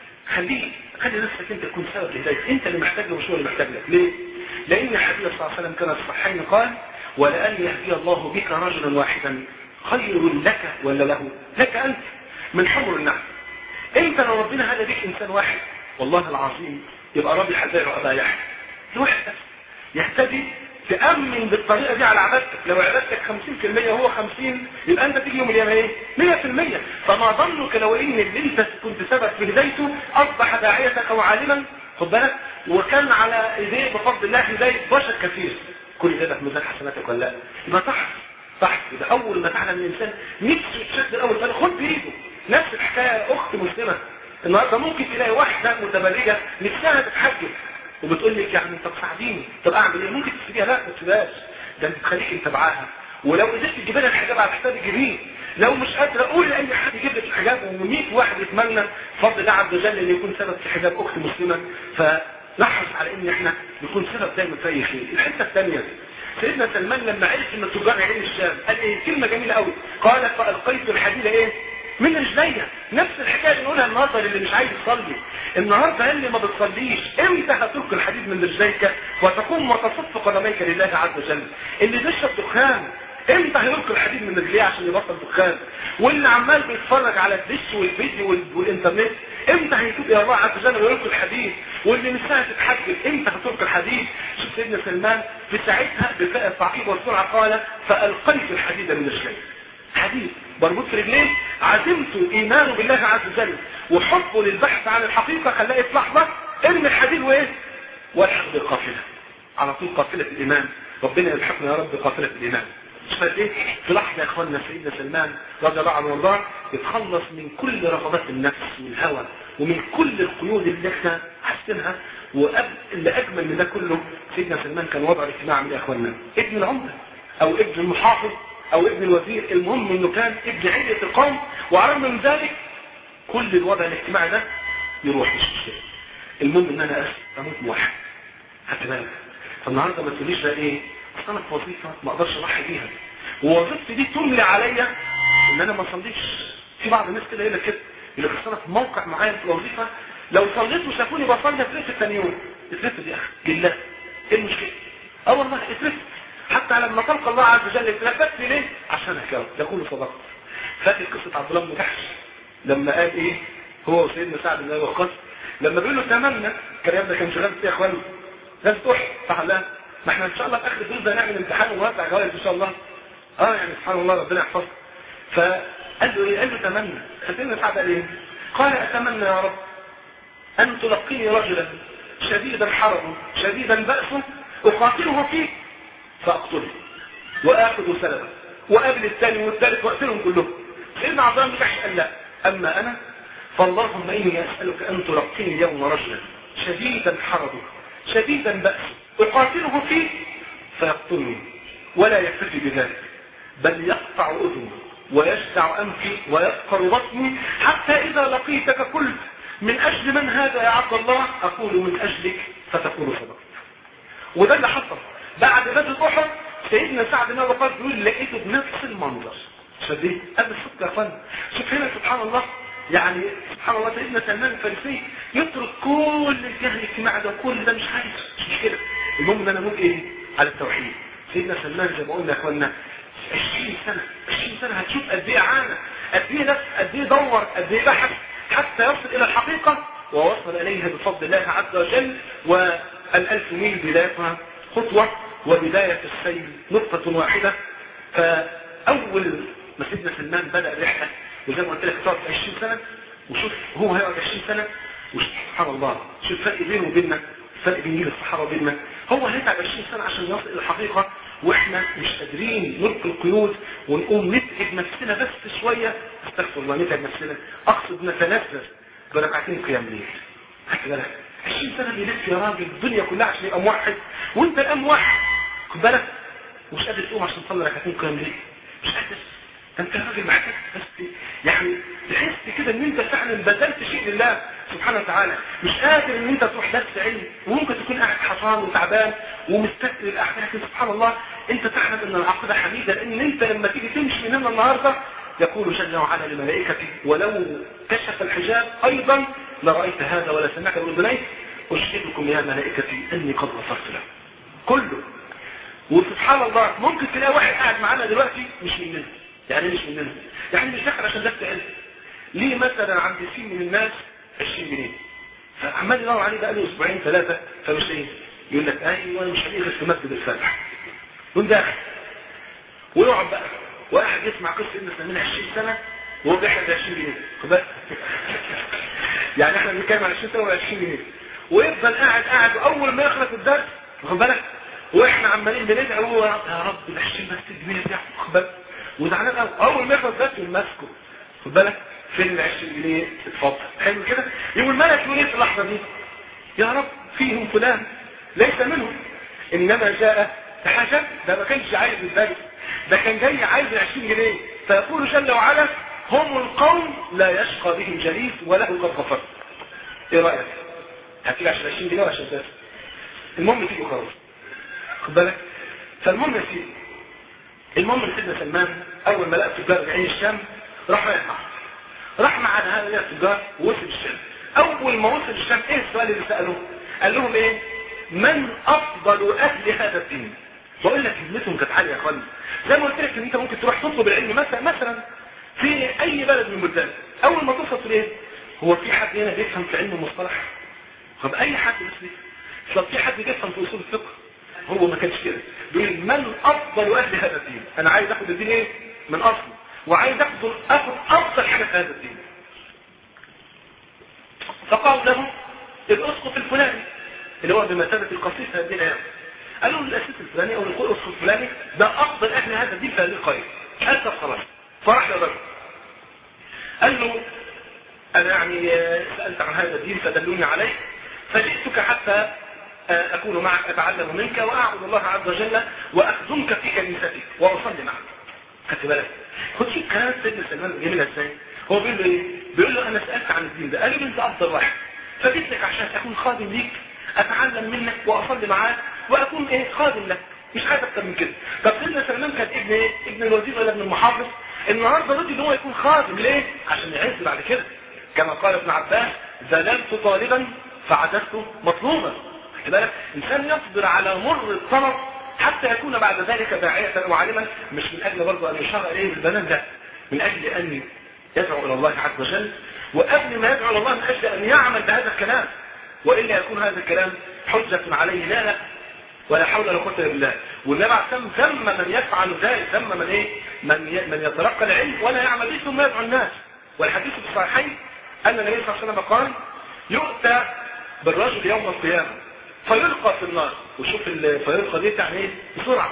خليه خلي نفسك انت تكون سبب لهدايتك انت اللي محتاج له مش هو اللي محتاج لك ليه لان الحبيب صلى الله عليه وسلم كان الصحيحين قال ولان يهدي الله بك رجلا واحدا خير لك ولا له لك انت من حمر النعم انت لو ربنا هدى بك انسان واحد والله العظيم يبقى راضي حذائر ابا يحيى الواحد بس يهتدي تأمن بالطريقة دي على عبادتك لو عبادتك 50% وهو 50 يبقى انت تيجي يوم القيامة ايه 100% فما ظنك لو ان اللي انت كنت سبب في هدايته اصبح داعية او عالما خد بالك وكان على ايديه بفضل الله هداية بشر كثير كل ده في ميزان حسناتك ولا لا يبقى صح صح يبقى اول ما تعلم الانسان نفسه يتشد الاول بقى خد بايده نفس الحكايه اخت مسلمه النهارده ممكن تلاقي واحده متبرجه نفسها تتحجب وبتقول لك يعني طب ساعديني طب اعمل ايه ممكن تسيبيها لا ما تسيبهاش ده انت تخليك انت معاها ولو قدرت تجيب لها الحجاب على حساب تجيبيه لو مش قادره قول لاي حد يجيب لك الحجاب و100 واحد يتمنى بفضل الله عز وجل ان يكون سبب في حجاب اخت مسلمه فنحرص على ان احنا نكون سبب دايما في اي خير الحته الثانيه سيدنا سلمان لما عرف ان تجار عين الشام قال ايه كلمه جميله قوي قال فالقيت الحديد ايه من رجليا نفس الحكايه اللي نقولها النهارده اللي مش عايز يصلي النهارده اللي ما بتصليش امتى هتلقي الحديد من رجليك وتقوم وتصف قدميك لله عز وجل اللي بيشرب دخان امتى هيلقي الحديد من رجليه عشان يبطل دخان واللي عمال بيتفرج على الدش والفيديو وال- والانترنت امتى هيتوب الى الله عز وجل ويلقي الحديد واللي نفسها تتحجب امتى هتلقي الحديد شوف سيدنا سلمان في ساعتها بفاء التعقيب والسرعه قال فالقيت الحديد من رجليه حديث مربوط في رجليه عزمته ايمانه بالله عز وجل وحبه للبحث عن الحقيقة خلاه في لحظة ارمي الحديد وايه والحق بالقافلة على طول قافلة الايمان ربنا يلحقنا يا رب بقافلة الايمان شوف قد ايه في لحظة يا اخواننا سيدنا سلمان رضي الله عنه وارضاه يتخلص من كل رغبات النفس والهوى ومن كل القيود اللي احنا حاسينها واللي اجمل من ده كله سيدنا سلمان كان وضع اجتماع من يا اخواننا ابن العمده او ابن المحافظ او ابن الوزير المهم انه كان ابن عيلة القوم وعلى من ذلك كل الوضع الاجتماعي ده يروح مش مشكلة المهم ان انا اموت موحد خدت بالك فالنهارده ما تقوليش بقى ايه اصل انا في وظيفه ما اقدرش اضحي بيها ووظيفتي دي تملي عليا ان انا ما اصليش في بعض الناس كده يقول لك كده يقول لك اصل انا في موقع معين في الوظيفه لو صليت وشافوني بصلي اترفد ثاني يوم اترفد يا اخي لله ايه المشكله؟ اه والله اترفد حتى لما تلقى الله عز وجل اتلفت ليه؟ عشان احكي ده كله صدقت فاكر قصه عبد الله بن جحش لما قال ايه هو وسيدنا سعد بن ابي وقاص لما بيقول له تمنى الكلام ده كان شغال فيه يا اخواني ناس تروح صح لا ما احنا ان شاء الله في اخر الجزء ده نعمل امتحان ونوزع جوائز ان شاء الله اه يعني سبحان الله ربنا يحفظك فقال له ايه قال له تمنى فسيدنا سعد قال ايه قال اتمنى يا رب ان تلقيني رجلا شديدا حرمه شديدا بأسه اقاتله فيك فاقتله واخذ سلبه وقابل الثاني والثالث واقتلهم كلهم سيدنا عبد الله بن جحش قال لا اما انا فاللهم اني اسالك ان تلقيني اليوم رجلا شديدا حربه شديدا بأسه اقاتله فيه فيقتلني ولا يكتفي بذلك بل يقطع اذني ويجزع انفي ويفقر بطني حتى اذا لقيتك قلت من اجل من هذا يا عبد الله اقول من اجلك فتقول صدقت وده اللي حصل بعد بدر احد سيدنا سعد بن ابي وقاص بيقول لقيته بنفس المنظر شديد قبل الصدق يا اخوان شوف هنا سبحان الله يعني سبحان الله سيدنا سلمان الفارسي يترك كل الجهل الاجتماعي ده كل ده مش عايز مش مشكله المهم ان انا ممكن ايه على التوحيد سيدنا سلمان زي ما قلنا يا اخوانا 20 سنه 20 سنه هتشوف قد ايه عانى قد ايه نفس قد ايه دور قد ايه بحث حتى يصل الى الحقيقه ووصل اليها بفضل الله عز وجل والالف ميل بدايتها خطوه وبدايه السير نقطه واحده فاول ما سيدنا سلمان بدا الرحله وزي ما قلت لك تقعد 20 سنه وشوف هو هيقعد 20 سنه وشوف سبحان الله شوف الفرق بينه وبيننا الفرق بين جيل الصحابه وبيننا هو هيتعب 20 سنه عشان يصل الى الحقيقه واحنا مش قادرين نلقي القيود ونقوم نتعب نفسنا بس شويه استغفر الله نتعب نفسنا اقصد نتنفس بركعتين قيام ليل خدت بالك 20 سنة بيلف يا راجل الدنيا كلها عشان يبقى موحد وانت الان موحد خد بالك مش قادر تقوم عشان تصلي ركعتين قيام ليل مش قادر انت راجل محتاج بس يعني تحس كده ان انت فعلا بذلت شيء لله سبحانه وتعالى مش قادر ان انت تروح درس علم وممكن تكون قاعد حصان وتعبان ومستثقل الاحداث لكن سبحان الله انت تحمد ان العقيده حميده لان انت لما تيجي تمشي من هنا النهارده يقول جل وعلا لملائكته ولو كشف الحجاب ايضا لرايت هذا ولا سمعت باذنيك اشهدكم يا ملائكتي اني قد غفرت له كله وسبحان الله ممكن تلاقي واحد قاعد معانا دلوقتي مش مننا يعني مش مننا يعني مش داخل عشان درس علم ليه مثلا عند سين من الناس 20 جنيه فعمال يدور عليه بقى له اسبوعين ثلاثه فمش ايه يقول لك ايوه مش هلاقيه غير في مسجد الفاتح يقوم داخل ويقعد بقى واحد يسمع قصه ابن سلمان 20 سنه وهو بيحرق 20 جنيه خد بالك يعني احنا بنتكلم عن 20 سنه و 20 جنيه ويفضل قاعد قاعد واول ما يخلص الدرس واخد بالك واحنا عمالين بندعي وهو يا رب ال 20 بس جنيه دي واخد بالك وزعلان قوي اول ما يخلص الدرس يقوم ماسكه خد بالك فين ال 20 جنيه اتفضل حلو كده يقول الملك يقول ايه في اللحظه دي يا رب فيهم فلان ليس منهم انما جاء حاجه ده ما كانش عايز الدرس ده كان جاي عايز ال 20 جنيه فيقول جل وعلا هم القوم لا يشقى بهم جليس وله قد غفرت ايه رايك هتيجي عشان 20 جنيه ولا عشان درس المهم تيجي خلاص خد بالك فالمهم يا سيدي المهم ان سيدنا سلمان اول ما لقى التجار راجعين الشام راح رايح معهم راح مع هؤلاء التجار ووصل الشام اول ما وصل الشام ايه السؤال اللي سالوه قال لهم ايه من افضل اهل هذا الدين بقول لك كلمتهم كانت عاليه يا اخواني زي ما قلت لك ان انت ممكن تروح تطلب العلم مثلا مثلا في اي بلد من البلدان اول ما توصل ايه هو في حد هنا بيفهم في علم المصطلح طب اي حد بس طب في حد بيفهم في اصول الفقه هو ما كانش كده بيقول من افضل اهل هذا الدين انا عايز اخد الدين ايه من اصله وعايز اخد اخد افضل حاجه في هذا الدين فقال له الاسقف الفلاني اللي هو بمثابه القسيس هذه الايام قال له الاسيس الفلاني او الاسقف الفلاني ده افضل اهل هذا الدين في هذه القريه قال طب خلاص فراح للرجل قال له انا يعني سالت عن هذا الدين فدلوني عليه فجئتك حتى أكون معك أتعلم منك وأعبد الله عز وجل وأخدمك في كنيستك وأصلي معك خدت بالك خد شوف كلام سيدنا سلمان جميل ازاي هو بيقول له ايه بيقول له انا سالت عن الدين ده قال لي انت افضل واحد فجيت لك عشان اكون خادم ليك اتعلم منك واصلي معاك واكون ايه خادم لك مش عايز اكتر من كده طب سيدنا سلمان كان ابن ايه ابن الوزير ولا ابن المحافظ النهارده رضي ان هو يكون خادم ليه عشان يعز بعد كده كما قال ابن عباس ذللت طالبا فعددت مطلوبا خد بالك انسان يصبر على مر الطلب حتى يكون بعد ذلك داعية وعالما مش من اجل برضه ان يشار اليه بالبنان ده من اجل ان يدعو الى الله عز وجل وقبل ما يدعو الى الله من اجل ان يعمل بهذا الكلام والا يكون هذا الكلام حجة عليه لا لا ولا حول ولا قوه الا بالله والنبي عليه الصلاه ذم من يفعل ذلك ذم من ايه من من يتلقى العلم ولا يعمل به ثم يدعو الناس والحديث في الصحيحين ان النبي صلى الله عليه وسلم قال يؤتى بالرجل يوم القيامه فيلقى في النار وشوف فيلقى دي يعني ايه بسرعه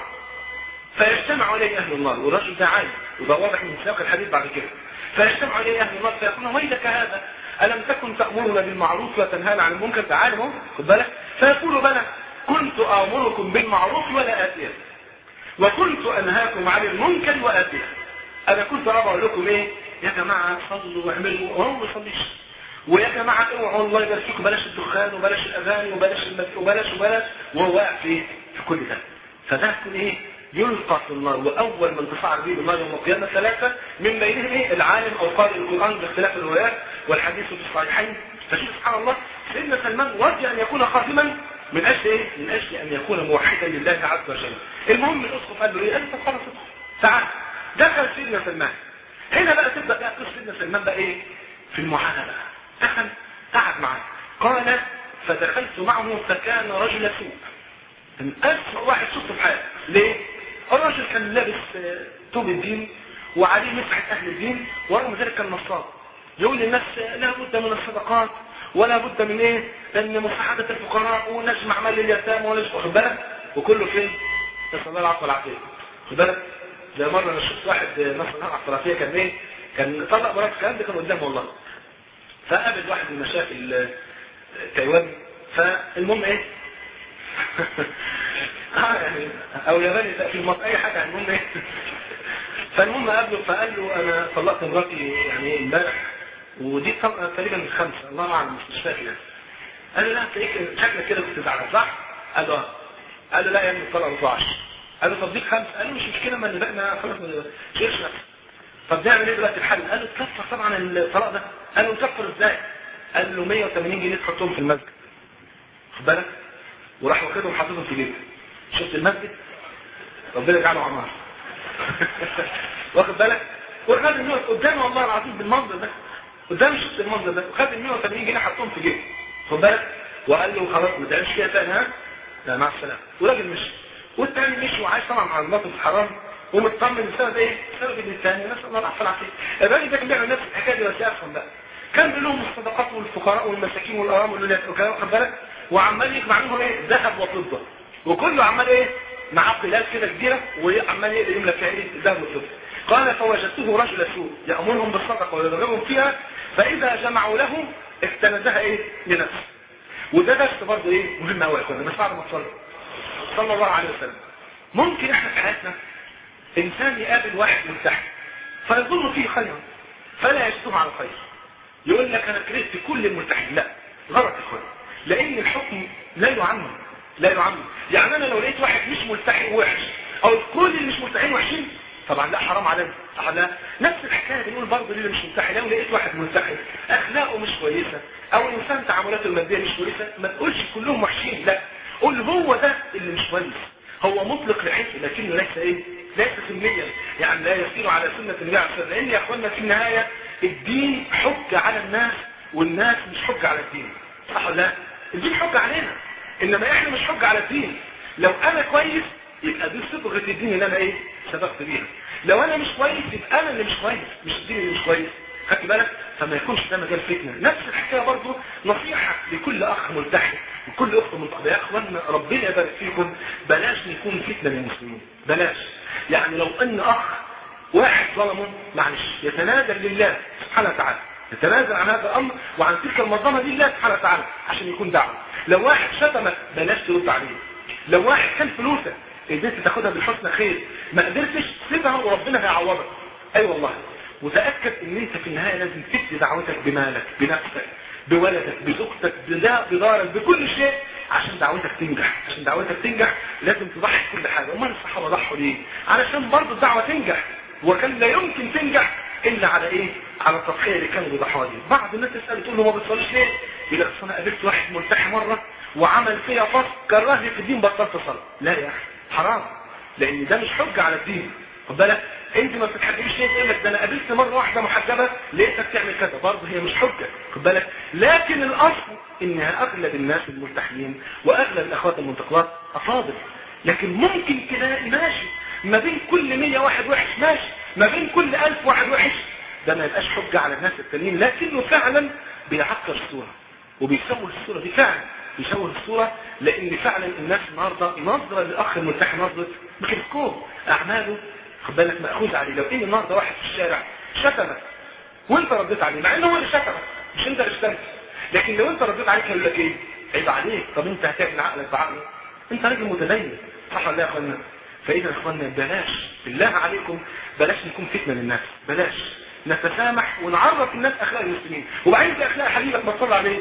فيجتمع عليه اهل النار والرجل ده عالم وده واضح من سياق الحديث بعد كده فيجتمع عليه اهل النار فيقولون ويلك هذا الم تكن تامرنا بالمعروف وتنهانا عن المنكر ده عالم اهو خد بالك فيقول بلى كنت امركم بالمعروف ولا اتيه وكنت انهاكم عن المنكر واتيه انا كنت اقول لكم ايه يا جماعه صلوا واعملوا وهو ما يصليش ويا جماعة اوعوا الله يبارك بلاش الدخان وبلاش الاغاني وبلاش المسك وبلاش وبلاش وهو واقع في في كل ده فده يكون ايه يلقى في النار واول من تصعد به النار يوم القيامه ثلاثه من بينهم ايه العالم او قارئ القران باختلاف الروايات والحديث في الصحيحين فشوف سبحان الله سيدنا سلمان رضي ان يكون خاتما من اجل ايه؟ من اجل ان يكون موحدا لله عز وجل. المهم الاسقف قال له ايه؟ قال له طب خلاص ادخل. تعال. دخل سيدنا سلمان. هنا بقى تبدا بقى قصه سيدنا سلمان بقى ايه؟ في المعاناه بقى. دخل قعد معاه قال فدخلت معه فكان رجل سوء من أسوأ واحد شفته في حياتي ليه؟ الرجل كان لابس توب الدين وعليه مسحة أهل الدين ورغم ذلك كان نصاب يقول للناس لا بد من الصدقات ولا بد من ايه ان مساعدة الفقراء ونجمع مال اليتامى ونجمع واخد بالك وكله فين؟ نسأل الله العفو والعافية واخد بالك؟ زي مرة انا شفت واحد نسأل الله العفو والعافية كان ايه؟ كان طلق مرات الكلام ده كان قدامه والله فقابل واحد من مشايخ تايوان فالمهم ايه اه يعني او ياباني في المصر اي حاجه المهم ايه فالمهم قابله فقال له انا طلقت مراتي يعني امبارح ودي طلقه تقريبا من خمسه الله اعلم مش فاكر يعني قال له لا تلاقيك شكلك كده كنت زعلان صح؟ قال له اه قال له لا يا ابني الطلقه ما تطلعش قال له طب ديك خمسه قال له مش مشكله ما اللي بقى خلاص ما تشيلش نفسك طب نعمل ايه دلوقتي الحل؟ قال له تكفر طبعا الطلاق ده قال له تكفر ازاي؟ قال له 180 جنيه تحطهم في المسجد خد بالك وراح واخدهم حاططهم في جيبه شفت المسجد ربنا يجعله عمار واخد بالك وخد ال قدامي والله العظيم بالمنظر ده قدامي شفت المنظر ده وخد ال 180 جنيه حطهم في جيبه خد بالك وقال له خلاص ما تعملش كده تاني ها لا مع السلامه وراجل مشي والتاني مشي وعايش طبعا مع الموقف الحرام ومطمن بسبب ايه؟ بسبب ان الثاني نسال الله العفو والعافيه الراجل ده كان بيعمل نفس الحكايه دي بس افهم بقى كان بيقول لهم الصدقات والفقراء والمساكين والارامل والولاد وكلام واخد بالك وعمال يجمع منهم ايه؟ ذهب وفضه وكله عمال ايه؟ معاه قلال كده كبيره وعمال يقدر يملى فيها ايه؟ الذهب والفضه قال فوجدته رجل سوء يامرهم بالصدقه ويرغبهم فيها فاذا جمعوا له افتنزها ايه؟ لنفسه وده درس برضه ايه؟ مهم قوي يا اخوانا بس بعد ما تصلي صلى الله عليه وسلم ممكن احنا في حياتنا انسان يقابل واحد مرتاح فيظن فيه خيرا فلا يجده على خير يقول لك انا كرهت كل المرتاحين لا غلط يا اخوان لان الحكم لا يعمم لا يعمم يعني انا لو لقيت واحد مش ملتحي وحش او كل اللي مش ملتحين وحشين طبعا لا حرام علينا صح لا نفس الحكايه بنقول برضه اللي مش ملتحي لو لقيت واحد ملتحي اخلاقه مش كويسه او الانسان تعاملاته الماديه مش كويسه ما تقولش كلهم وحشين لا قول هو ده اللي مش كويس هو مطلق لحيته لكنه ليس ايه ليس سنيا يعني لا يسير على سنة النبي عليه الصلاة لان يا اخوانا في النهاية الدين حجة على الناس والناس مش حجة على الدين صح ولا لا الدين حجة علينا انما احنا مش حجة على الدين لو انا كويس يبقى دي صبغة الدين اللي انا ايه سبقت بيها لو انا مش كويس يبقى انا اللي مش كويس مش الدين اللي مش كويس خدت بالك فما يكونش ده مجال فتنه نفس الحكايه برضه نصيحه لكل اخ ملتحي وكل اخت ملتحيه يا اخوانا ربنا يبارك فيكم بلاش نكون فتنه للمسلمين بلاش يعني لو ان اخ واحد ظلمه معلش يتنازل لله سبحانه وتعالى يتنازل عن هذا الامر وعن تلك المظلمه دي لله سبحانه وتعالى عشان يكون دعوه لو واحد شتمك بلاش ترد عليه لو واحد كان فلوسك قدرت تاخدها بالحسنى خير ما قدرتش سيبها وربنا هيعوضك اي أيوة والله وتأكد ان انت في النهاية لازم تبدي دعوتك بمالك بنفسك بولدك بزوجتك بدارك بكل شيء عشان دعوتك تنجح عشان دعوتك تنجح لازم تضحي كل حاجة امال الصحابة ضحوا ليه علشان برضه الدعوة تنجح وكان لا يمكن تنجح الا على ايه على التضحية اللي كانوا بيضحوها دي بعض الناس تسأل تقول له ما بتصليش ليه يقول لك انا قابلت واحد ملتحي مرة وعمل فيها فصل كرهني في الدين بطلت صلاة لا يا اخي حرام لان ده مش حجة على الدين خد بالك انت ما بتتحجبش ليه تقول لك ده انا قابلت مره واحده محجبه لقيتك تعمل كذا برضه هي مش حجه خد بالك لكن الاصل انها اغلب الناس الملتحيين واغلب الاخوات المنتقلات افاضل لكن ممكن تلاقي ماشي ما بين كل 100 واحد وحش ماشي ما بين كل 1000 واحد وحش ده ما يبقاش حجه على الناس التانيين لكنه فعلا بيعكر الصوره وبيسوي الصوره دي فعلا يشوه الصورة لان فعلا الناس النهاردة نظرة للاخ الملتحي نظرة ميكروسكوب اعماله خد بالك مأخوذ عليه لو ان النهارده واحد في الشارع شتمك وانت رديت عليه مع انه هو اللي شتمك مش انت اللي شتمت لكن لو انت رديت عليك هيقول لك ايه عيب عليك طب انت هتعمل عقلك بعقله انت راجل متدين صح ولا لا يا اخوانا فاذا يا اخوانا بلاش بالله عليكم بلاش نكون فتنه للناس بلاش نتسامح ونعرف الناس اخلاق المسلمين وبعدين في اخلاق حبيبك ما تصلي عليه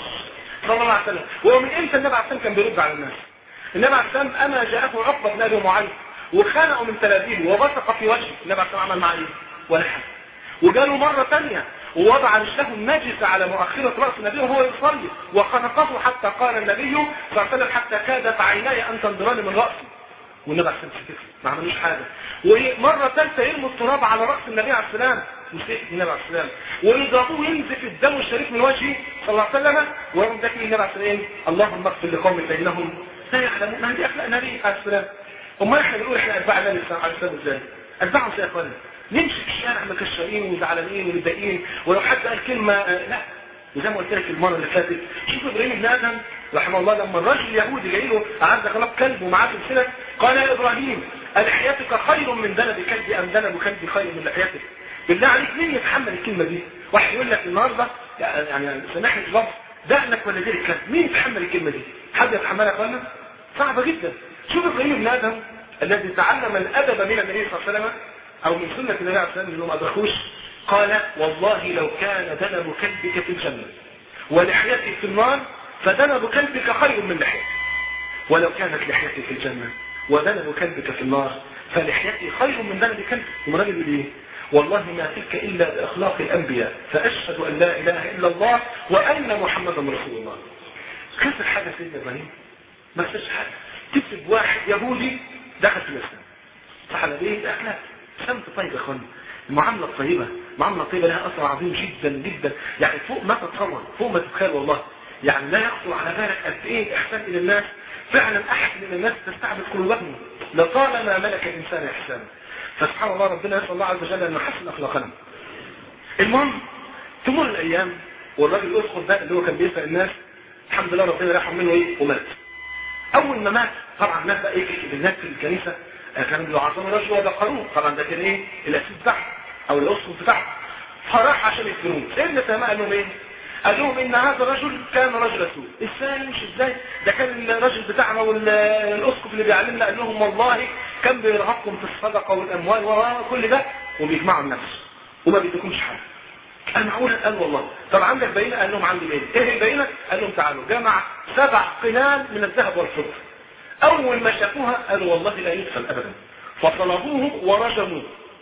صلى الله عليه وسلم ومن امتى النبي عليه السلام كان بيرد على الناس النبي عليه السلام اما جاءه عقبه بن ابي معيط وخنقه من تلابيبه وبصق في وجهه النبي عليه السلام عمل معاه ايه ولا حاجه وجاله مرة ثانية ووضع رجله النجس على مؤخرة رأس النبي وهو يصلي وخنقه حتى قال النبي صلى الله عليه وسلم حتى كادت عيناي أن تنظران من رأسي والنبي عليه السلام سكت ما عملوش حاجة ومرة ثالثة يرموا التراب على رأس النبي عليه السلام وسكت النبي عليه السلام ويضربوه ينزف الدم الشريف من وجهه صلى الله عليه وسلم ويوم ذكي النبي عليه السلام اللهم اغفر لقوم فإنهم لا يعلمون ما هذه أخلاق النبي عليه السلام امال احنا بنقول احنا اتباع النبي صلى الله عليه وسلم ازاي اتبعهم ازاي يا اخوانا نمشي في الشارع مكشرين وزعلانين ومتضايقين ولو حد قال كلمه آه لا وزي ما قلت لك المره اللي فاتت شوف ابراهيم بن ادم رحمه الله لما الرجل اليهودي جاي له اعز خلاص كلب ومعاه سلسله قال يا ابراهيم الحياتك خير من دنب كلبي ام دنب كلبي خير من لحيتك بالله عليك مين يتحمل الكلمه دي واحد يقول لك النهارده يعني سامحني في اللفظ دقنك ولا دير الكلب مين يتحمل الكلمه دي حد يتحملها يا اخوانا صعبه جدا شوف ابراهيم بن ادم الذي تعلم الادب من النبي صلى الله عليه وسلم او من سنه النبي عليه الصلاه والسلام انهم ما ادركوش قال والله لو كان دنب كلبك في الجنه ولحيتي في النار فدنب كلبك خير من لحيتي ولو كانت لحيتي في الجنه ودنب كلبك في النار فلحيتي خير من دنب كلبك ومراجل يقول ايه والله ما تلك إلا بأخلاق الأنبياء فأشهد أن لا إله إلا الله وأن محمدا رسول الله خسر حاجة سيدنا إبراهيم ما خسرش حاجة تكتب واحد يهودي دخل في الإسلام صح على ايه أخلاق سمت طيب يا أخواني المعاملة الطيبة المعاملة الطيبة لها أثر عظيم جدا جدا يعني فوق ما تتصور فوق ما تتخيل والله يعني لا يخطر على بالك قد ايه الإحسان إلى الناس فعلا أحسن إلى الناس تستعبد قلوبهم لطالما ملك الإنسان إحسانا فسبحان الله ربنا يسأل الله عز وجل أن يحسن أخلاقنا المهم تمر الأيام والراجل يدخل ده اللي هو كان بيسأل الناس الحمد لله ربنا رحم منه ايه ومات أول ما مات طبعا الناس بقى ايه الناس في الكنيسة كانوا بيعظموا رجل وذكروه طبعا ده كان ايه الأسيس بتاعه أو الأسقف بتاعه فراح عشان يدفنوه سيدنا سماء قال لهم ايه قال لهم ان هذا الرجل كان رجل سوء ازاي مش ازاي ده كان الراجل بتاعنا والاسقف اللي بيعلمنا قال لهم والله كان بيرهقكم في الصدقه والاموال وكل ده وبيجمعوا النفس وما بيديكمش حاجه قال معقول قال والله طب عندك بينه قال لهم عندي بينه ايه البينه قال لهم تعالوا جمع سبع قنان من الذهب والفضه اول ما شافوها قالوا والله لا يدفن ابدا فصلبوه ورجموه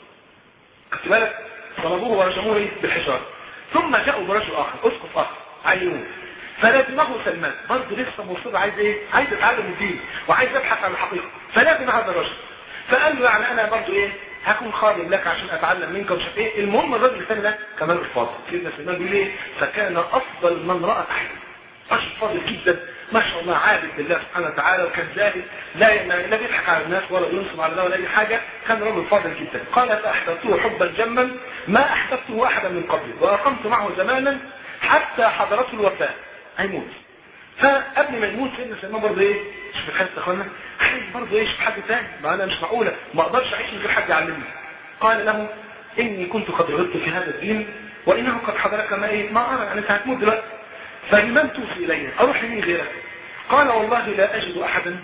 خدت بالك صلبوه ورجموه ايه بالحجاره ثم جاءوا برجل اخر اسقف اخر عينوه فلازمه سلمان برضه لسه مصر عايز ايه عايز يتعلم الدين وعايز يبحث عن الحقيقه فلازم هذا الرجل فقال له يعني انا برضه ايه هكون خادم لك عشان اتعلم منك ومش عارف ايه المهم الراجل الثاني ده كمان الفاضل سيدنا سلمان بيقول ايه فكان افضل من راى احد رجل فاضل جدا ما شاء الله عابد لله سبحانه وتعالى وكان زاهد لا لا بيضحك على الناس ولا ينصب على الله ولا اي حاجه كان رجل فاضل جدا قال فاحببته حبا جما ما احببته احدا من قبلي واقمت معه زمانا حتى حضرته الوفاه هيموت فقبل ما يموت سيدنا سلمان برضه ايه مش بتحس يا اخوانا عايز برضه ايش بحد تاني ما انا مش معقوله ما اقدرش اعيش من غير حد يعلمني قال له اني كنت قد رغبت في هذا الدين وانه قد حضرك ما ايه ما ارى يعني انت هتموت دلوقتي فلمن توفي الي اروح لمين غيرك قال والله لا اجد احدا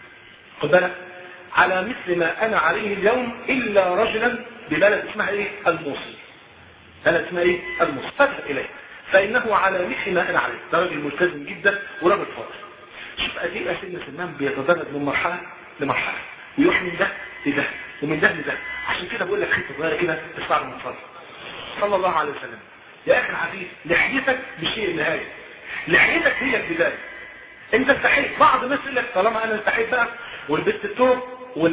خد بالك على مثل ما انا عليه اليوم الا رجلا ببلد اسمها ايه الموصل بلد اسمها ايه الموصل فاذهب اليه فانه على مثل ما انا عليه ده راجل ملتزم جدا وراجل فاضل شوف قد ايه سيدنا سلمان بيتدرج من مرحله لمرحله ويروح من ده لده ومن ده لده عشان كده بقول لك حته صغيره كده تستعرض من الفضل صلى الله عليه وسلم يا اخي الحبيب لحيتك بشيء النهايه لحيتك هي البدايه انت استحيت بعض الناس يقول لك طالما انا استحيت بقى ولبست الثوب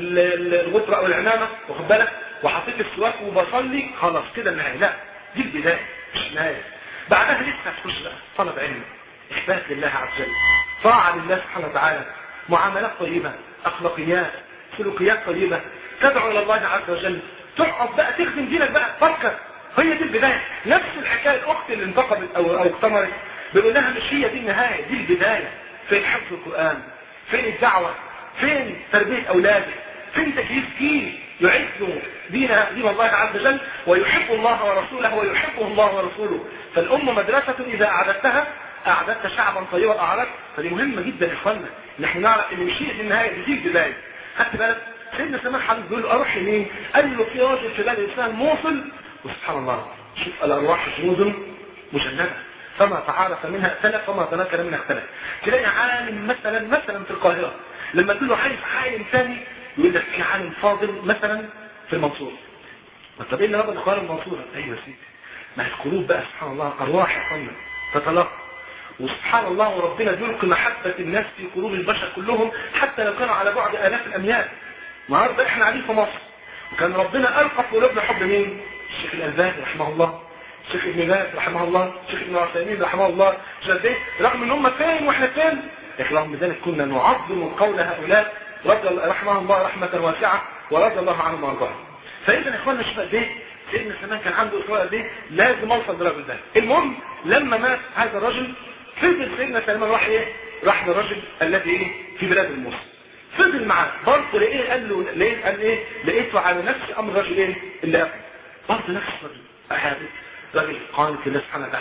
والغطرة والعمامة واخد بالك وحطيت السواك وبصلي خلاص كده النهاية لا دي البداية مش النهاية بعدها لسه هتخش بقى طلب علم إثبات لله عز وجل طاعة لله سبحانه وتعالى معاملات طيبة أخلاقيات سلوكيات طيبة تدعو إلى الله عز وجل تقعد بقى تخدم دينك بقى فكر هي دي البداية نفس الحكاية الأخت اللي انتقبت أو أو اقتمرت بيقول لها مش هي دي النهاية دي البداية فين حفظ القرآن فين الدعوة فين تربية أولادك فين تكليف جيل يعز دين دين الله عز وجل ويحب الله ورسوله ويحبه الله ورسوله فالأم مدرسة إذا أعددتها أعددت شعبا طيبا أعرضت فدي مهمة جدا يا إخوانا نحن نعرف إن مش هي دي النهاية دي البداية خدت بالك سيدنا سلمان حبيب بيقول له أروح لمين؟ قال له في راجل في بلد الإسلام موصل وسبحان الله شوف الأرواح جنود مجندة فما تعارف منها اختلف وما تناكر منها اختلف تلاقي عالم مثلا مثلا في القاهرة لما تقول له عايز عالم ثاني يقول لك في عالم فاضل مثلا في المنصورة طب ايه اللي ربط القاهرة المنصورة ايوه يا سيدي ما القلوب بقى سبحان الله ارواح يا اخوانا تتلاقى وسبحان الله وربنا بيلقي محبة الناس في قلوب البشر كلهم حتى لو كانوا على بعد آلاف الأميال النهارده احنا قاعدين في مصر وكان ربنا ألقى في قلوبنا حب مين؟ الشيخ الألباني رحمه الله الشيخ ابن باز رحمه الله الشيخ ابن عثيمين رحمه الله شايفين رغم ان هم فين واحنا فين لكن رغم ذلك كنا نعظم قول هؤلاء رضي رحمه الله رحمة واسعة ورضي الله عنهم وارضاهم فإذا يا اخوانا شوف قد ايه سيدنا سلمان كان عنده اصرار قد ايه لازم اوصل بالراجل ده المهم لما مات هذا الرجل فضل سيدنا سلمان راح ايه راح للرجل الذي ايه في بلاد الموصل فضل معاه برضه لقيه قال له لقيت قال ايه لقيته على نفس امر الرجل ايه اللي قبل برضه نفس الرجل هذا راجل قانت لله سبحانه وتعالى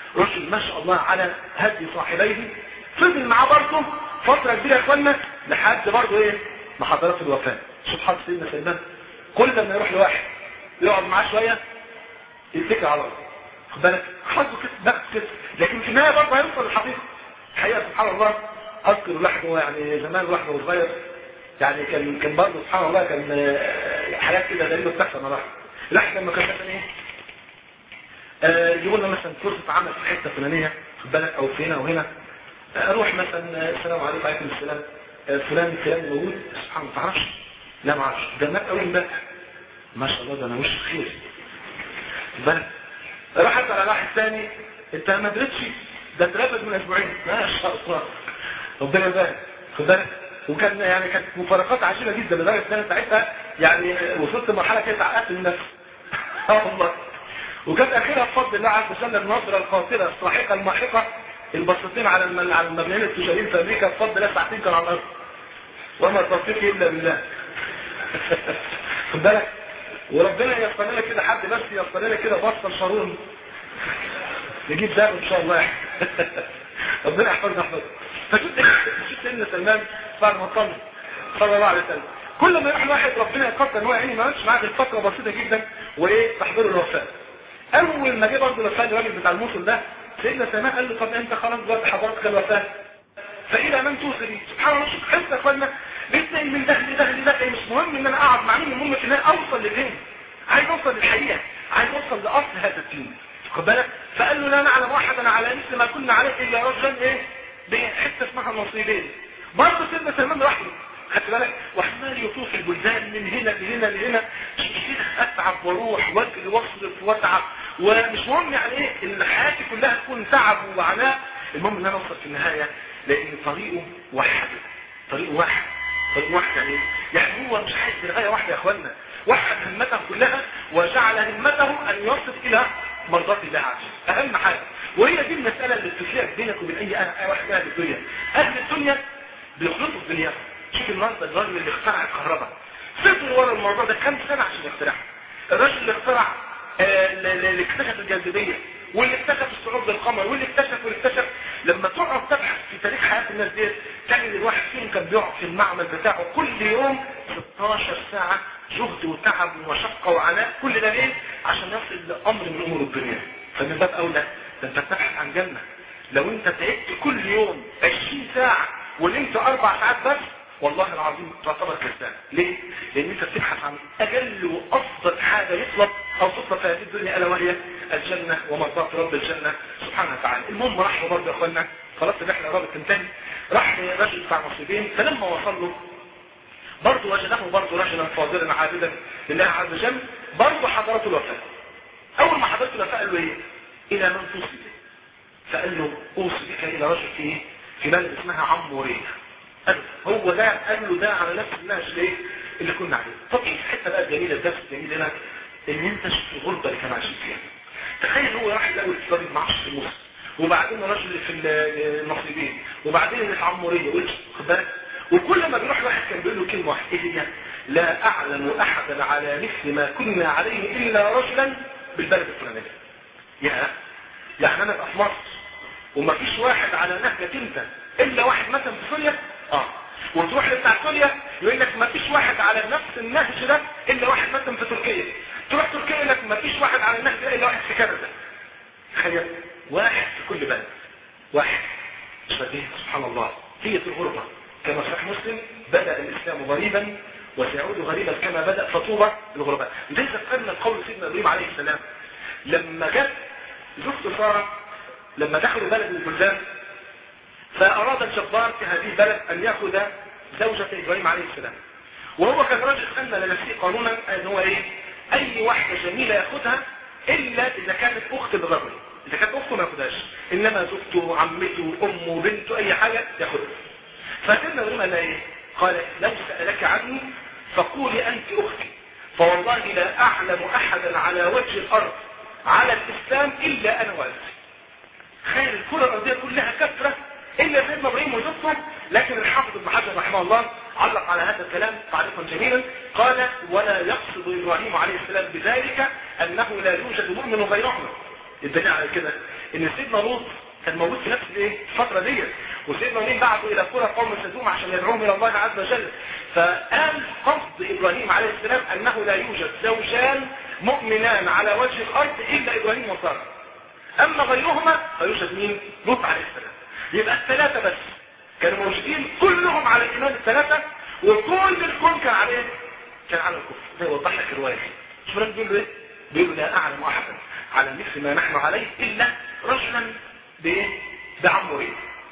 رجل ما شاء الله على هدي صاحبيه فضل معاه برضه فترة كبيرة يا اخوانا لحد برضه ايه ما حضرت الوفاة سبحان سيدنا سلمان كل لما يروح لواحد يقعد معاه شوية يتكل على الله خد بالك حظه كده بقى كده لكن في النهاية برضه هيوصل للحقيقة الحقيقة سبحان الله اذكر الواحد هو يعني زمان الواحد وهو صغير يعني كان كان برضه سبحان الله كان آه، حاجات كده غريبة بتحصل مع الواحد الواحد لما كان مثلا ايه آه، يجيبوا لنا مثلا فرصة عمل في حتة فلانية خد بالك او في هنا وهنا اروح مثلا آه، السلام عليكم وعليكم السلام آه، فلان فلان موجود سبحان الله ما تعرفش لا ما اعرفش ده مات اول امبارح ما شاء الله ده انا وش خير خد بالك اروح اسال على واحد ثاني انت ما درتش ده اترفد من اسبوعين ما شاء الله ربنا يبارك خد بالك وكان يعني كانت مفارقات عجيبه جدا لدرجه ان انا ساعتها يعني وصلت لمرحله كده اتعقدت من نفسي اه والله وكانت اخرها بفضل الله عز وجل النظره القاصره الصاحقه الماحقه البسيطين على الم- على المبنيين التجاريين في امريكا بفضل الله ساعتين كانوا على الارض وما توفيقي الا بالله خد بالك وربنا ييسر لنا كده حد بس ييسر لنا كده بصه شارون نجيب ده ان شاء الله ربنا يحفظنا يحفظنا فشفت شفت سيدنا سلمان بعد ما طلع صلى الله عليه وسلم كل ما يروح الواحد ربنا يقدر ان هو يعني ما يمشي معاه غير فتره بسيطه جدا وايه تحضير الوفاه اول ما جه برضه الوفاه الراجل بتاع الموصل ده سيدنا سلمان قال له طب انت خلاص دلوقتي حضرتك الوفاه فإلى من توصل سبحان الله شوف حس يا اخوانا بيتنقل من ده لده لده مش مهم ان انا اقعد مع مين المهم في النهايه اوصل لفين عايز اوصل للحقيقه عايز اوصل لاصل هذا الدين خد بالك فقال له لا نعلم احدا على مثل ما كنا عليه الا رجلا ايه بحته اسمها النصيبين برضه سيدنا سلمان راح له خدت بالك وعمال يطوف البلدان من هنا لهنا لهنا كده اتعب واروح واجري واصرف واتعب ومش مهم يعني ايه ان حياتي كلها تكون تعب وعناء المهم ان انا اوصل في النهايه لان طريقه واحد طريقه واحد طريق واحد يعني إيه؟ يعني هو مش عايز غايه واحده يا اخوانا وحد همته كلها وجعل همته ان يصل الى مرضات الله عز وجل اهم حاجه وهي دي المساله اللي بتفرق بينك وبين اي أي واحد من اهل الدنيا اهل الدنيا بيخلطوا في دنياهم شوف النهارده الراجل اللي اخترع الكهرباء فضل ورا الموضوع ده كام سنه عشان يخترعها الراجل اللي اخترع آه، اللي اللي اكتشف الجاذبيه واللي اكتشف الصعود للقمر واللي اكتشف واللي اكتشف لما تقعد تبحث في تاريخ حياه الناس ديت تجد الواحد فيهم كان بيقعد في المعمل بتاعه كل يوم 16 ساعه جهد وتعب ومشقه وعناء كل ده ليه؟ عشان يصل لامر من امور الدنيا فمن باب اولى ده انت بتبحث عن جنه لو انت تعبت كل يوم 20 ساعه ونمت اربع ساعات بس والله العظيم تعتبر كذاب ليه؟ لان انت بتبحث عن اجل وافضل حاجه يطلب او تطلب في هذه الدنيا الا وهي الجنه ومرضات رب الجنه سبحانه وتعالى المهم راح له برضه يا اخوانا خلاص الرحله قربت تنتهي راح لرجل بتاع نصيبين فلما وصل له برضه وجده برضه رجلا فاضلا عابدا لله عز وجل برضه حضرته الوفاه اول ما حضرته الوفاه قال له ايه؟ الى من توصي به؟ فقال له اوصي بك الى رجل في ايه؟ في بلد اسمها عموريه قال له هو ده قال له ده على نفس النهج الايه اللي كنا عليه طب ايه الحته بقى الجميله الدرس الجميل هنا ان انت شفت الغربه اللي كانوا عايشين فيها تخيل هو راح الاول في راجل معاش في مصر وبعدين راجل في النصيبين وبعدين اللي في عموريه خد بالك وكل ما بيروح واحد كان بيقول له كلمه واحده ايه هي لا اعلم احدا على مثل ما كنا عليه الا رجلا بالبلد الفلانيه يا يعني انا ابقى في مصر ومفيش واحد على نهجك انت الا واحد مثلا في سوريا اه وتروح لبتاع سوريا يقول لك مفيش واحد على نفس النهج ده الا واحد مثلا في تركيا تروح تركيا يقول لك مفيش واحد على النهج ده الا واحد في كندا تخيل واحد في كل بلد واحد شبيه سبحان الله هي الغربة كما صحيح مسلم بدأ الإسلام غريبا وسيعود غريبا كما بدأ فطوبة الغرباء ليس فهمنا قول سيدنا إبراهيم عليه السلام لما جت زوجته سارة لما دخلوا بلد من البلدان فأراد الجبار في هذه البلد أن يأخذ زوجة إبراهيم عليه السلام وهو كان راجل أن لنفسه قانونا أن هو إيه أي واحدة جميلة يأخذها إلا إذا كانت أخت للرجل إذا كانت أخته ما يأخذهاش إنما زوجته عمته أمه بنته أي حاجة يأخذها فسيدنا إبراهيم قال إيه قال لو سألك عني فقولي أنت أختي فوالله لا أعلم أحدا على وجه الأرض على الإسلام إلا أنا وأنت خير الكرة الأرضية كلها كثرة إلا سيدنا إبراهيم وزوجته لكن الحافظ ابن حجر رحمه الله علق على هذا الكلام تعليقا جميلا قال ولا يقصد إبراهيم عليه السلام بذلك أنه لا يوجد مؤمن غيرهما الدليل على كده ان سيدنا لوط كان موجود في نفس الايه الفتره ديت وسيدنا لوط بعثوا الى قرى قوم سدوم عشان يدعوهم الى الله عز وجل فقال قصد ابراهيم عليه السلام انه لا يوجد زوجان مؤمنان على وجه الارض الا ابراهيم وساره اما غيرهما فيوجد مين لوط عليه السلام يبقى الثلاثه بس كانوا موجودين كلهم على الايمان الثلاثه وكل الكون كان على ايه كان على الكفر زي وضح لك الروايه شوف بيقول له ايه بيقول له لا اعلم احدا على مثل ما نحن عليه الا رجلا بايه بعمرين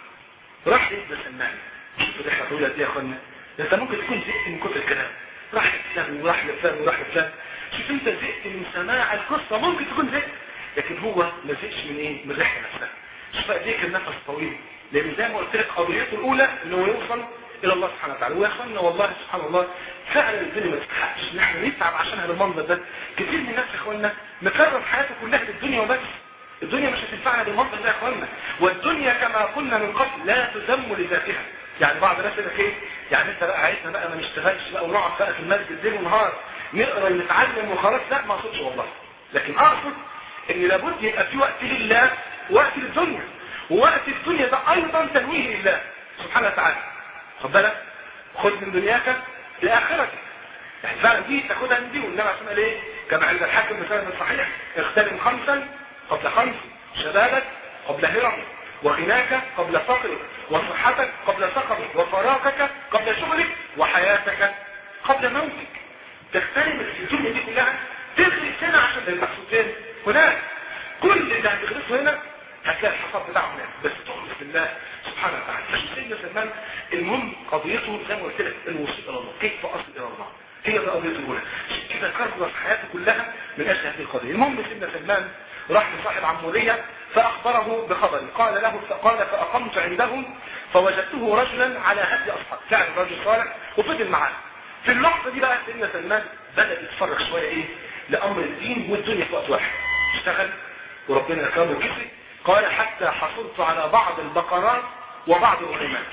راح يبدا سمان شوفوا الرحله طويله دي يا اخوانا ده انت ممكن تكون زهقت من كتر الكلام راح لفلان وراح لفلان وراح لفلان شوف انت زهقت من سماع القصه ممكن تكون زهقت لكن هو ما زهقش من ايه من الرحله نفسها شوف قد ايه كان نفس طويل لان زي ما قلت لك قضيته الاولى ان هو يوصل الى الله سبحانه وتعالى ويا اخوانا والله سبحان الله فعلا الدنيا ما تستحقش ان احنا نتعب عشانها بالمنظر ده كتير من الناس يا اخوانا مكرر حياته كلها للدنيا وبس الدنيا مش هتنفعنا بالمنظر ده يا اخوانا والدنيا كما قلنا من قبل لا تذم لذاتها يعني بعض الناس يقول لك ايه يعني انت بقى عايزنا بقى ما نشتغلش بقى ونقعد بقى في المسجد ليل ونهار نقرا ونتعلم وخلاص لا ما اقصدش والله لكن اقصد ان لابد يبقى في وقت لله ووقت للدنيا ووقت الدنيا ده ايضا تنويه لله سبحانه وتعالى خد بالك خذ من دنياك لاخرتك يعني فعلا دي تاخدها من دي والنبي عليه الصلاه ايه كما عند الحاكم مثلا صحيح اغتنم خمسا قبل خمس شبابك قبل هرمك وغناك قبل فقرك وصحتك قبل سقمك وفراغك قبل شغلك وحياتك قبل موتك تغتنم في الدنيا دي كلها تغرق سنة عشان ده المقصود فين هناك كل اللي هتغرسه هنا هتلاقي الحصاد بتاعه هناك بس تخلص بالله سبحانه وتعالى مش سيدنا سلمان المهم قضيته زي ما قلت لك الوصول الى الله كيف اصل الى الله هي دي قضيته الاولى كده كرس حياته كلها من اجل هذه القضيه المهم سيدنا سلمان راح لصاحب عموريه فاخبره بخبري قال له قال فاقمت عندهم فوجدته رجلا على هدي اصحاب فعلا رجل صالح وفضل معاه في اللحظه دي بقى سيدنا سلمان بدا يتفرغ شويه ايه لامر الدين والدنيا في وقت واحد اشتغل وربنا اكرمه وكسب قال حتى حصلت على بعض البقرات وبعض الغنمات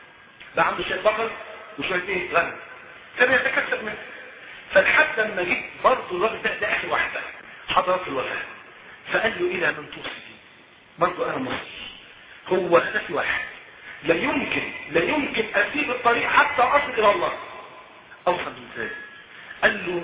ده عنده شويه بقر وشويه ايه غنم كان يتكسب منه فلحد لما جيت برضه الراجل ده ده اخر واحد بقى حضرت الوفاه فقال له الى من توصي برضه انا مصري هو هدفي واحد لا يمكن لا يمكن اسيب الطريق حتى اصل الى الله اوصل ازاي قال له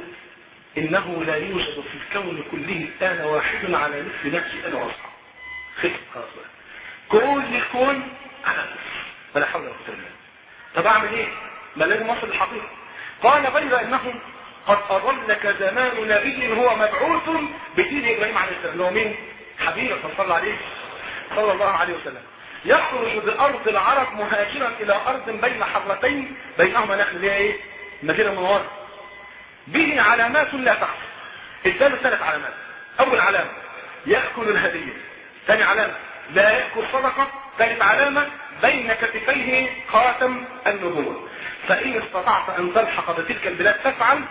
انه لا يوجد في الكون كله الان واحد على مثل نفسي انا واصحى خلص خلاص بقى كل الكون على كفر ولا حول ولا قوه الا بالله طب اعمل ايه ما لازم اصل الحقيقه قال غير انه قد اضلك زمان نبي هو مبعوث بدين ابراهيم عليه السلام اللي هو مين حبيبك صلى الله عليه صلى الله عليه وسلم يخرج بارض العرب مهاجرا الى ارض بين حضرتين بينهما نخل اللي هي ايه المدينه المنوره به علامات لا تخفى اداله ثلاث علامات اول علامه ياكل الهديه ثاني علامه لا ياكل صدقه ثالث علامه بين كتفيه خاتم النبوه فان استطعت ان تلحق بتلك البلاد فافعل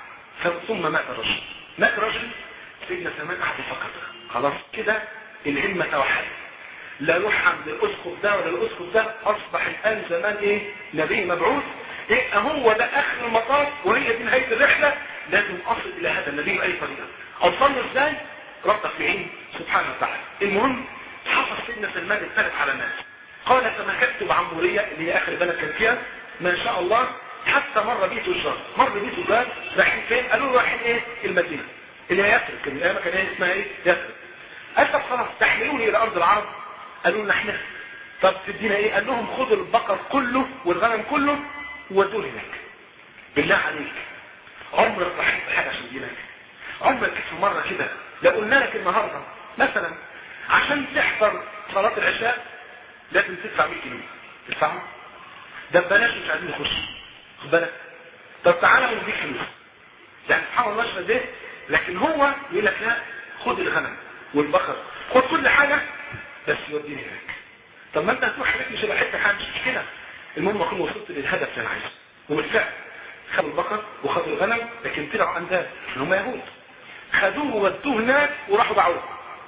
ثم مات الرجل مات الرجل سيدنا سلمان قعد يفكر خلاص كده الهمه توحدت لا روح عند الاسقف ده ولا الاسقف ده اصبح الان زمان ايه نبي مبعوث يبقى هو ده اخر المطاف وهي دي نهايه الرحله لازم اصل الى هذا النبي باي طريقه اوصل له ازاي ربك بعين سبحانه وتعالى المهم حفظ سيدنا سلمان الثلاث علامات قال فمكثت بعموريه اللي هي اخر بلد كان فيها ما شاء الله حتى مر بيه تجار مر بيه تجار رايحين فين قالوا له رايحين ايه المدينه اللي هي يثرب كان الايام كان ايه اسمها ايه يثرب قال طب خلاص تحملوني الى ارض العرب قالوا لنا احنا طب تدينا ايه قال لهم خدوا البقر كله والغنم كله وودوه هناك بالله عليك عمرك ضحيت بحاجه عشان دينك عمرك في مره كده لو قلنا لك النهارده مثلا عشان تحضر صلاه العشاء لازم تدفع 100 جنيه تدفعهم ده ببلاش مش عايزين نخش خد بالك طب تعالى ونديك فلوس يعني سبحان الله شبه ده لكن هو يقول لك لا خد الغنم والبقر خد كل حاجه بس يوديني هناك طب ما انت هتروح هناك مش هيبقى حته حاجه مش مشكله المهم اكون وصلت للهدف اللي انا عايزه وبالفعل خدوا البقر وخدوا الغنم لكن طلعوا انداد ان هم يهود خدوه وودوه هناك وراحوا باعوه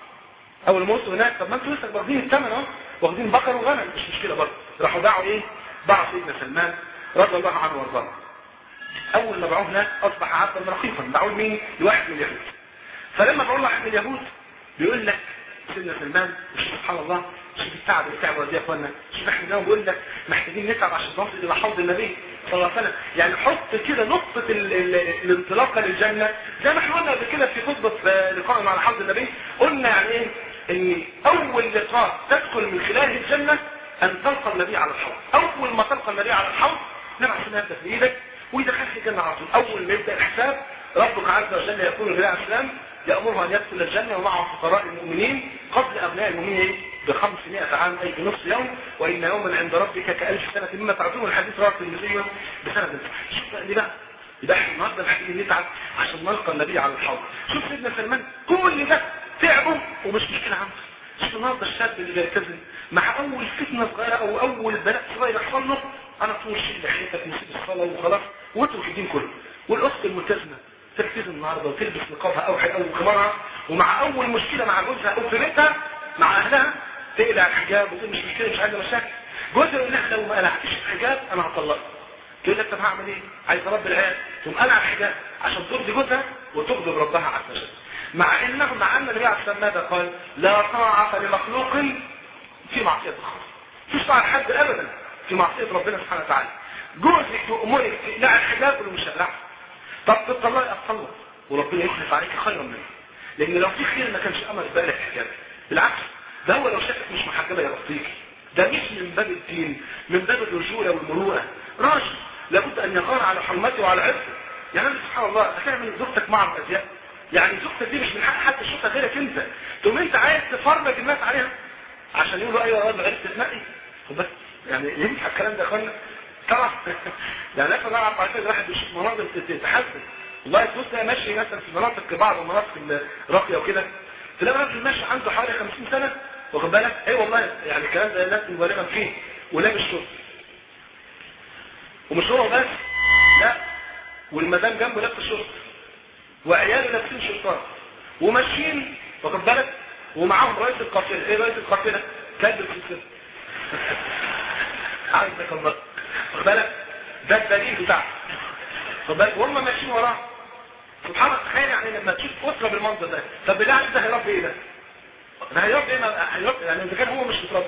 اول ما وصلوا هناك طب ما انتوا لسه واخدين الثمن اهو واخدين بقر وغنم مش مشكله برضه راحوا باعوا ايه باعوا سيدنا سلمان رضي الله عنه وارضاه اول ما باعوه هناك اصبح عبدا رخيصا باعوه لمين لواحد من اليهود فلما باعوه لواحد من اليهود بيقول لك سيدنا سلمان وشوف سبحان الله شوف التعب اللي تعبوا قد ايه يا اخوانا شوف احنا اليوم بقول لك محتاجين نتعب عشان نوصل الى حوض النبي صلى الله عليه وسلم يعني حط كده نقطة ال- ال- الانطلاقة للجنة زي ما احنا قلنا قبل كده في خطبة آه، لقائنا على حوض النبي قلنا يعني ايه ان اول لقاء تدخل من خلاله الجنة ان تلقى النبي على الحوض اول ما تلقى النبي على الحوض نبع سنة في ايدك ويدخلك الجنة على طول اول ما يبدأ الحساب ربك عز وجل يقول النبي عليه السلام يأمره أن يدخل الجنة ومعه فقراء المؤمنين قبل أبناء المؤمنين ب 500 عام أي بنصف يوم وإن يوما عند ربك كألف سنة مما تعدون الحديث رواه الترمذي بسند صحيح شوف بقى ليه بقى يبقى احنا النهارده محتاجين نتعب عشان نلقى النبي على الحوض شوف سيدنا سلمان كل ده تعبه ومش مشكلة عنده شوف النهارده الشاب اللي بيلتزم مع أول فتنة صغيرة أو أول بلاء صغير يحصل له أنا طول شيء لحيتك نسيب الصلاة وخلاص واترك الدين كله والأخت الملتزمة تلتزم النهارده وتلبس نقابها او او خمارها ومع اول مشكله مع جوزها او في بيتها مع اهلها تقلع الحجاب وتقول مش مشكله مش عايزه مشاكل جوزها يقول لها لو ما قلعتش الحجاب انا هطلقك تقول لك طب هعمل ايه؟ عايز اربي العيال تقوم قلع الحجاب عشان ترضي جوزها وتغضب ربها عز وجل مع انه مع ان النبي عليه الصلاه والسلام ماذا قال؟ لا طاعه لمخلوق في معصيه الخالق مفيش طاعه لحد ابدا في معصيه ربنا سبحانه وتعالى جوزك تؤمرك تقلع الحجاب ولا مش هقلعها طب تطلعي اطلق وربنا يخلف عليك خيرا منه لان لو في خير ما كانش امر بالك حجاب بالعكس ده هو لو شافك مش محجبه يغطيك ده مش من باب الدين من باب الرجوله والمروءه راجل لابد ان يغار على حرمته وعلى عرضه يعني أنت سبحان الله هتعمل زوجتك معرض ازياء يعني زوجتك دي مش من حق حد يشوفها غيرك انت تقوم انت عايز تفرج الناس عليها عشان يقولوا ايوه يا راجل عرفت تنقي بس يعني ينفع الكلام ده يا اخوانا طبعا يعني مثلا انا اعرف عشان الواحد بيشوف مناظر تتحسن والله تبص تلاقي ماشي مثلا في مناطق بعض المناطق الراقيه وكده تلاقي راجل ماشي عنده حوالي 50 سنه واخد بالك اي والله يعني الكلام ده الناس مبالغه فيه ولابس شرط ومش هو بس لا والمدام جنبه لابس شرط وعياله لابسين شرطات وماشيين واخد بالك ومعاهم رئيس القافله ايه رئيس القافله كلب السلسله عايزك الله واخد بالك ده الدليل بتاعه واخد بالك وهم ماشيين وراه سبحان الله تخيل يعني لما تشوف اسره بالمنظر ده طب بالله عليك ده هيربي ايه ده؟ ده هيربي ايه ما- هيربي يعني اذا كان هو مش متربي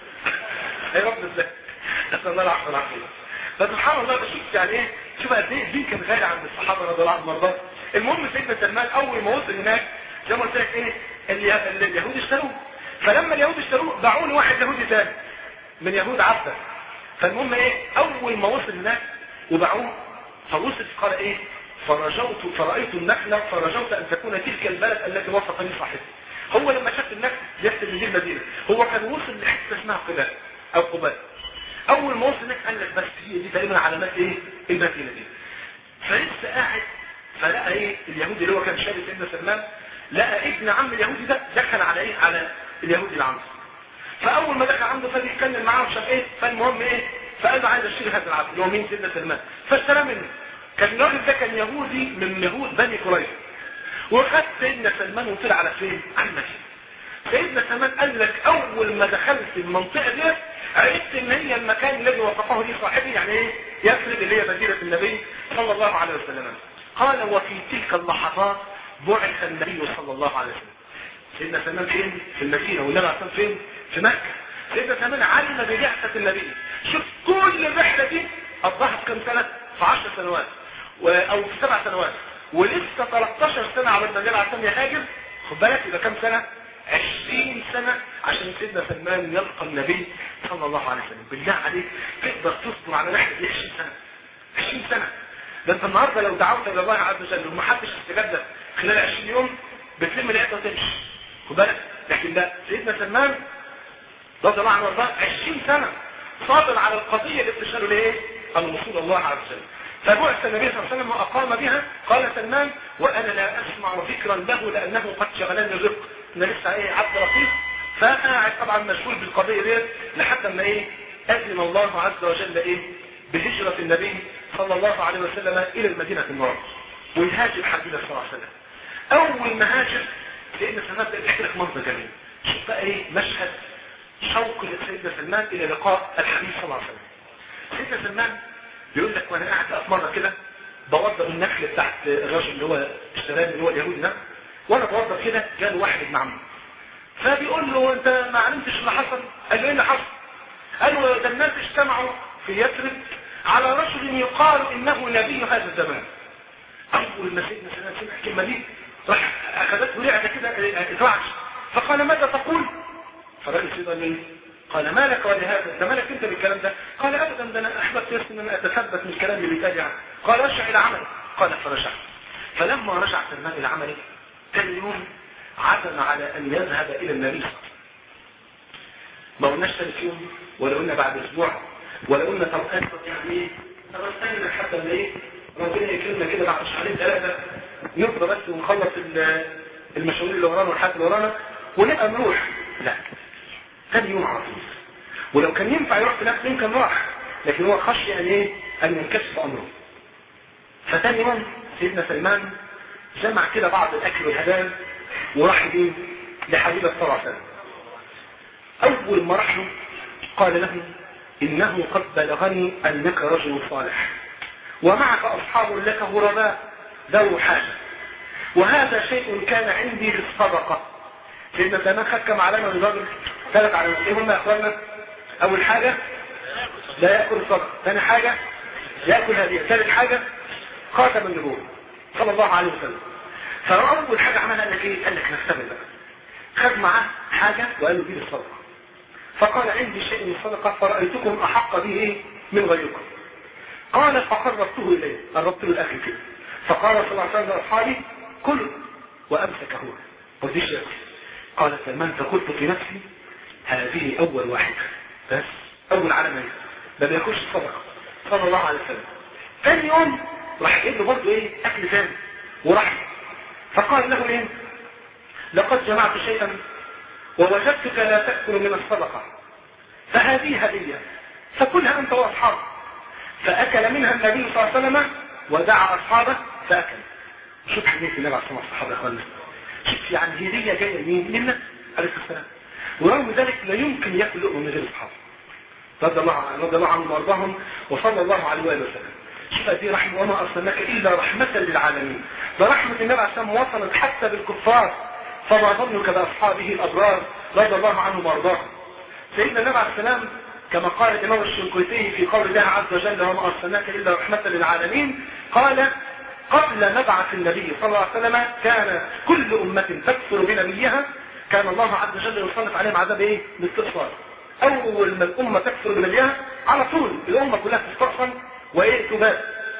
هيربي ازاي؟ نسال الله العافيه والعافيه فسبحان الله بشوف يعني ايه شوف قد ايه الدين كان غالي عند الصحابه رضي الله عنهم وارضاهم المهم سيدنا سلمان اول ما وصل هناك زي ما قلت لك ايه اليه- ال- اليهود اشتروه فلما اليهود اشتروه باعوه لواحد يهودي ثاني من يهود عبده فالمهم ايه اول ما وصل هناك وباعوه فوصل قال ايه فرجوت فرأيت النخلة فرجوت ان تكون تلك البلد التي وصفني صاحبي هو لما شاف النخل يحسب ان دي المدينة هو كان وصل لحتة اسمها قباء او قباء اول ما وصل هناك قال لك بس هي دي تقريبا علامات ايه المدينة دي فلسه قاعد فلقى ايه اليهودي اللي هو كان شاب سيدنا سلمان لقى ابن عم اليهودي ده دخل على ايه على اليهودي اللي عنده فاول ما دخل عنده فجأة يتكلم معاه ومش عارف ايه فالمهم ايه فقال له عايز اشتري هذا العبد اللي هو مين سيدنا سلمان فاشتراه منه كان الراجل ده كان يهودي من يهود بني قريظه وخد سيدنا سلمان وطلع على فين؟ على المدينه سيدنا سلمان قال لك اول ما دخلت المنطقه دي عرفت ان هي المكان الذي وصفه لي صاحبي يعني ايه يثرب اللي هي مدينه النبي صلى الله عليه وسلم قال وفي تلك اللحظات بعث النبي صلى الله عليه وسلم سيدنا سلمان فين في المدينه والنبي عليه الصلاه والسلام فين في مكه سيدنا سلمان علم ببعثه النبي شوف كل الرحله دي قضاها في كام سنه في 10 سنوات و... او في سبع سنوات ولسه 13 سنه على ما النبي عليه الصلاه والسلام يهاجر خد بالك يبقى كام سنه 20 سنة عشان سيدنا سلمان يلقى النبي صلى الله عليه وسلم بالله عليك تقدر تصبر على رحلة دي 20 سنة 20 سنة ده انت النهارده لو دعوت الى الله عز وجل وما حدش استجاب لك خلال 20 يوم بتلم العده وتمشي خد بالك لكن لا سيدنا سلمان رضي الله عنه وارضاه 20 سنة صابر على القضية اللي بتشار ليه؟ قال وصول الله عز وجل فبعث النبي صلى الله عليه وسلم وأقام بها قال سلمان وأنا لا أسمع ذكرا له لأنه قد شغلني الرزق أنا لسه إيه عبد رقيق فقاعد طبعا مشغول بالقضية ديت لحتى ما إيه أذن الله عز وجل إيه بهجرة النبي صلى الله عليه وسلم إلى المدينة المنورة ويهاجر حبيبنا صلى الله عليه وسلم أول ما هاجر سيدنا سلمان ده بيحكي لك منظر جميل شوف بقى إيه مشهد شوق سيدنا سلمان إلى لقاء الحبيب صلى الله عليه وسلم سيدنا سلمان بيقول لك وانا قاعد في مره كده بوضب النخل بتاعت الراجل اللي هو اشتراه اللي هو اليهودي ده وانا بوضب كده جاله واحد ابن عمه فبيقول له انت ما علمتش اللي حصل قال له ايه اللي حصل قال له ده الناس اجتمعوا في يثرب على رجل يقال انه نبي هذا الزمان اول ما سيدنا سلام سمع الكلمه دي راح اخذته لعبه كده اترعش فقال ماذا تقول فالراجل سيدنا قال له قال ما لك ولهذا ده مالك انت بالكلام ده قال ابدا ده انا احببت يس ان انا اتثبت من الكلام اللي بيتقال يعني قال ارجع الى عملك قال فرجعت فلما رجع سلمان الى عمله ثاني يوم عزم على ان يذهب الى النبي صلى الله عليه وسلم ما قلناش ثالث يوم ولا قلنا بعد اسبوع ولا قلنا طب اسف يعني ايه طب استنى حتى ما ايه ربنا يكرمنا كده بعد شهرين ثلاثه نفضى بس ونخلص المشاوير اللي ورانا والحاجات اللي ورانا ونبقى نروح لا ثاني يوم على طول ولو كان ينفع يروح في نفس يمكن راح لكن هو خشي ان ايه ان ينكشف امره فثاني يوم سيدنا سلمان جمع كده بعض الاكل والهدايا وراح بيه لحبيبه صلى الله عليه وسلم اول ما راح له قال له انه قد بلغني انك رجل صالح ومعك اصحاب لك غرباء ذو حاجه وهذا شيء كان عندي في الصدقه سيدنا سلمان خد كم علامه للراجل ثلاث علامات ايه هم يا اخوانا اول حاجه لا ياكل الصدقه ثاني حاجه ياكل هديه ثالث حاجه خاتم النبوه صلى الله عليه وسلم فاول حاجه عملها قال لك ايه قال لك نختبر بقى خد معاه حاجه وقال له دي الصدقه فقال عندي شيء من الصدقه فرايتكم احق به ايه من غيركم قال فقربته اليه قربت له الاكل كده فقال صلى الله عليه وسلم لاصحابي كل وامسك هو وديش ياكل قال سلمان فقلت في نفسي هذه اول واحده بس اول علامه ما بياكلش الصدقه صلى الله عليه وسلم ثاني يوم راح جايب له برضه ايه اكل ثاني وراح فقال له ايه لقد جمعت شيئا ووجدتك لا تاكل من الصدقه فهذه هديه فكلها انت واصحابك فاكل منها النبي صلى الله عليه وسلم ودعا اصحابه فاكل شوف حديث النبي عليه الصلاه والسلام يا اخوانا شوف يعني هديه جايه لمين؟ للنبي عليه الصلاه والسلام ورغم ذلك لا يمكن ياكل لقمه من غير اصحابه رضي الله عنهم رضي الله عنهم وارضاهم وصلى الله عليه واله وسلم شوف دي رحمه وما ارسلناك الا رحمه للعالمين ده رحمه النبي عليه الصلاه والسلام وصلت حتى بالكفار فما ظنك باصحابه الابرار رضي الله عنهم وارضاهم سيدنا النبي عليه السلام كما قال الامام الشنقيطي في قول الله عز وجل وما ارسلناك الا رحمه للعالمين قال قبل مبعث النبي صلى الله عليه وسلم كان كل امه تكفر بنبيها كان الله عز وجل يسلط عليهم عذاب ايه؟ الاستئصال اول ما الامه تكفر بنبيها على طول الامه كلها تستأصل وايه تبات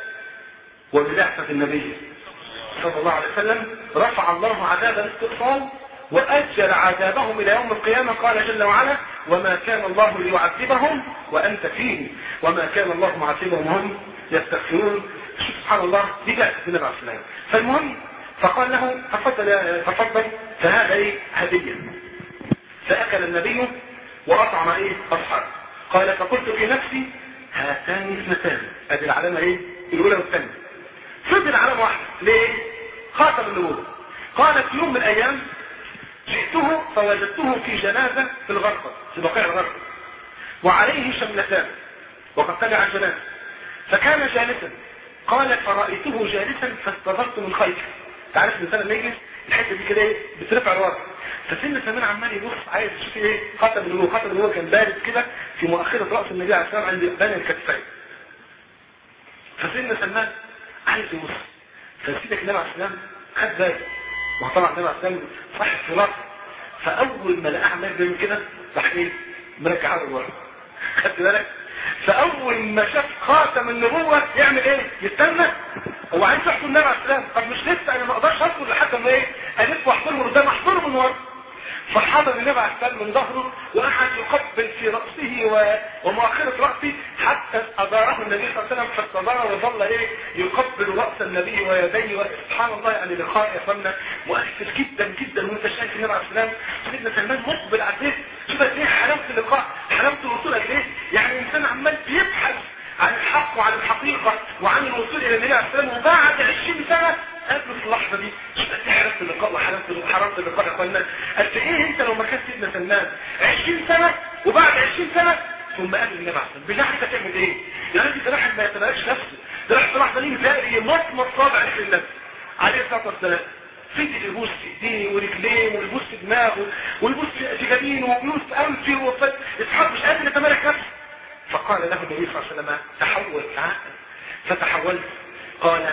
وببعثه النبي صلى الله عليه وسلم رفع الله عذاب الاستئصال واجل عذابهم الى يوم القيامه قال جل وعلا وما كان الله ليعذبهم وانت فيه وما كان الله معذبهم هم يستغفرون شوف سبحان الله دي جاءت في النبي عليه الصلاه فالمهم فقال له تفضل يا تفضل فهذا ايه هديه فاكل النبي واطعم ايه اصحابه قال فقلت في نفسي هاتان اثنتان ادي العلامه ايه الاولى والثانيه فضل علامه واحده ليه خاتم النبوه قال في يوم من الايام جئته فوجدته في جنازه في الغرفه في بقيع الغرفه وعليه شملتان وقد تبع الجنازه فكان جالسا قال فرأيته جالسا فاستظرت من خيفه تعرف الانسان لما يجلس الحته دي كده ايه بترفع الورق فسن سلمان عمال يبص عايز يشوف ايه خاتم النبوه خاتم النبوه كان بارد كده في مؤخره راس النبي عليه الصلاه والسلام عند بين الكتفين فسن سلمان عايز يبص فسيدك النبي عليه السلام خد باله وطبعا النبي عليه السلام صح الصلاه فاول ما لقاه عمال بيعمل كده راح ايه مرجعها له لورا خدت بالك فاول ما شاف خاتم النبوة يعمل ايه يستنى هو عايز يحضر النبي عليه السلام طب مش لسه انا ما اقدرش اصبر لحد ما ايه الف واحضره قدام احضره من ورا فحضر النبي عليه السلام من ظهره واحد يقبل في راسه و... ومؤخره راسه حتى اداره النبي صلى الله عليه وسلم فاستدار وظل ايه يقبل راس النبي ويديه سبحان الله يعني لقاء يا اخوانا مؤثر جدا جدا وانت شايف النبي عليه السلام سيدنا سلمان مقبل على ايه شوف قد ايه حلاوه اللقاء حلاوه الوصول قد ايه يعني الانسان عمال بيبحث عن الحق وعن الحقيقه وعن الوصول الى النبي عليه السلام وبعد 20 سنه قبل في اللحظه دي شوف قد ايه حلاوه اللقاء وحلاوه حلاوه اللقاء يا اخوانا قد ايه انت لو ما كان سيدنا سلمان 20 سنه وبعد 20 سنه ثم قابل النبي عليه السلام بالله عليك هتعمل ايه؟ يعني انت واحد ما يتبقاش نفسه ده راح في لحظه دي تلاقي مطمط صابع في النبي عليه الصلاه والسلام فضل يبوس في ايديه ورجليه ويبوس في دماغه ويبوس في جبينه ويبوس في انفه اسحاق مش قادر يتمالك نفسه فقال له النبي صلى الله عليه وسلم تحول تعال فتحولت قال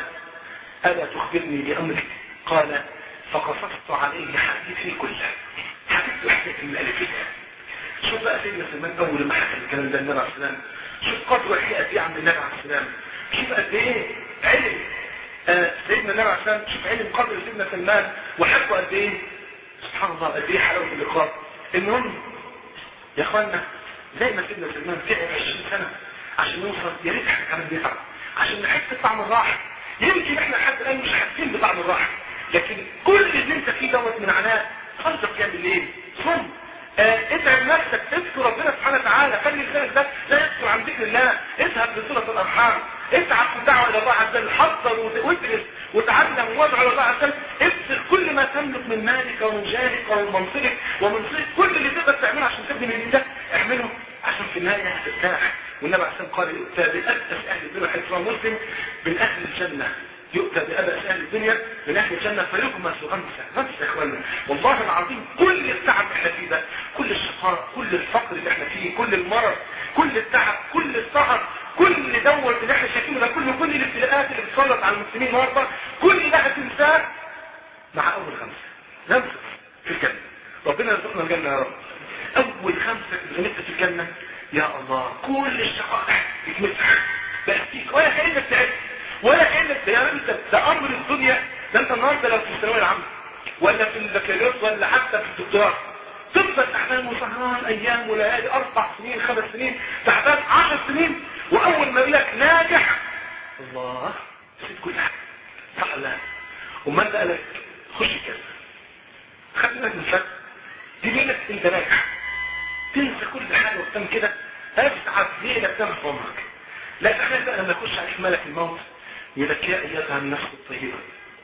ألا تخبرني بأمرك قال فقصصت عليه حديثي كله حديث وحدة من الألفية شوف بقى سيدنا سلمان أول ما حكى الكلام ده النبي عليه السلام شوف قدر وحكاية دي عند النبي عليه السلام شوف قد إيه علم آه سيدنا النبي عليه السلام شوف علم قدر سيدنا سلمان وحكوا قد إيه سبحان الله قد إيه حلاوة اللقاء المهم يا إخوانا زي ما سيدنا سلمان تعب 20 سنة عشان يوصل يا ريت احنا كمان نتعب عشان نحس بطعم الراحة يمكن احنا لحد الان مش حاسين بطعم الراحة لكن كل اللي انت فيه دوت من عناء خلصك يعمل الليل صم اه اتعب نفسك اذكر ربنا سبحانه وتعالى خلي لسانك ده لا يذكر عن ذكر الله اذهب لصلة الارحام اتعب في الدعوة الى الله عز وجل حضر وادرس وتعلم وادعو الى الله عز وجل ابذل كل ما تملك من مالك ومن جاهك ومن منصبك ومن صيت كل اللي تقدر تعمله عشان تبني من ده اعمله عشان في النهاية هترتاح والنبي عليه قال يؤتى بأبأس أهل الدنيا حيث رواه مسلم من أهل الجنة يؤتى بأبأس أهل الدنيا من أهل الجنة فيغمس غمسة غمسة يا إخوانا والله العظيم كل التعب اللي احنا فيه ده كل الشقاء كل الفقر اللي احنا فيه كل المرض كل التعب كل السهر كل دوت اللي احنا شايفينه ده كل كل الابتلاءات اللي بتسلط على المسلمين النهارده كل ده هتنساه مع أول خمسة غمسة في الجنة ربنا يرزقنا الجنة يا رب أول خمسة غمسة في الجنة يا الله كل الشقاء يتمسح بس فيك ولا كأنك تعبت ولا كأنك ده يا انت ده امر الدنيا ده انت النهارده لو في الثانويه العامه ولا في البكالوريوس ولا حتى في الدكتوراه تفضل تعبان وسهران ايام وليالي اربع سنين خمس سنين تعبان عشر سنين واول ما يقول لك ناجح الله نسيت كل حاجه صح لا وما انت قالك خش كذا خلي بالك من الفرق دي ليلك انت ناجح تنسى كل حاجة وقتام كده أسعد ليلة تنسى عمرك لا تخيل بقى لما يخش عليك ملك الموت يقول لك يا أيتها النفس الطيبة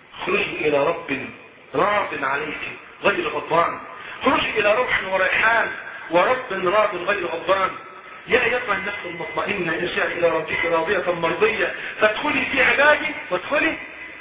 خرجي إلى رب راض عليك غير غضبان خرجي إلى روح وريحان ورب راض غير غضبان يا أيتها النفس المطمئنة ارجعي إلى ربك راضية مرضية فادخلي في عبادي وادخلي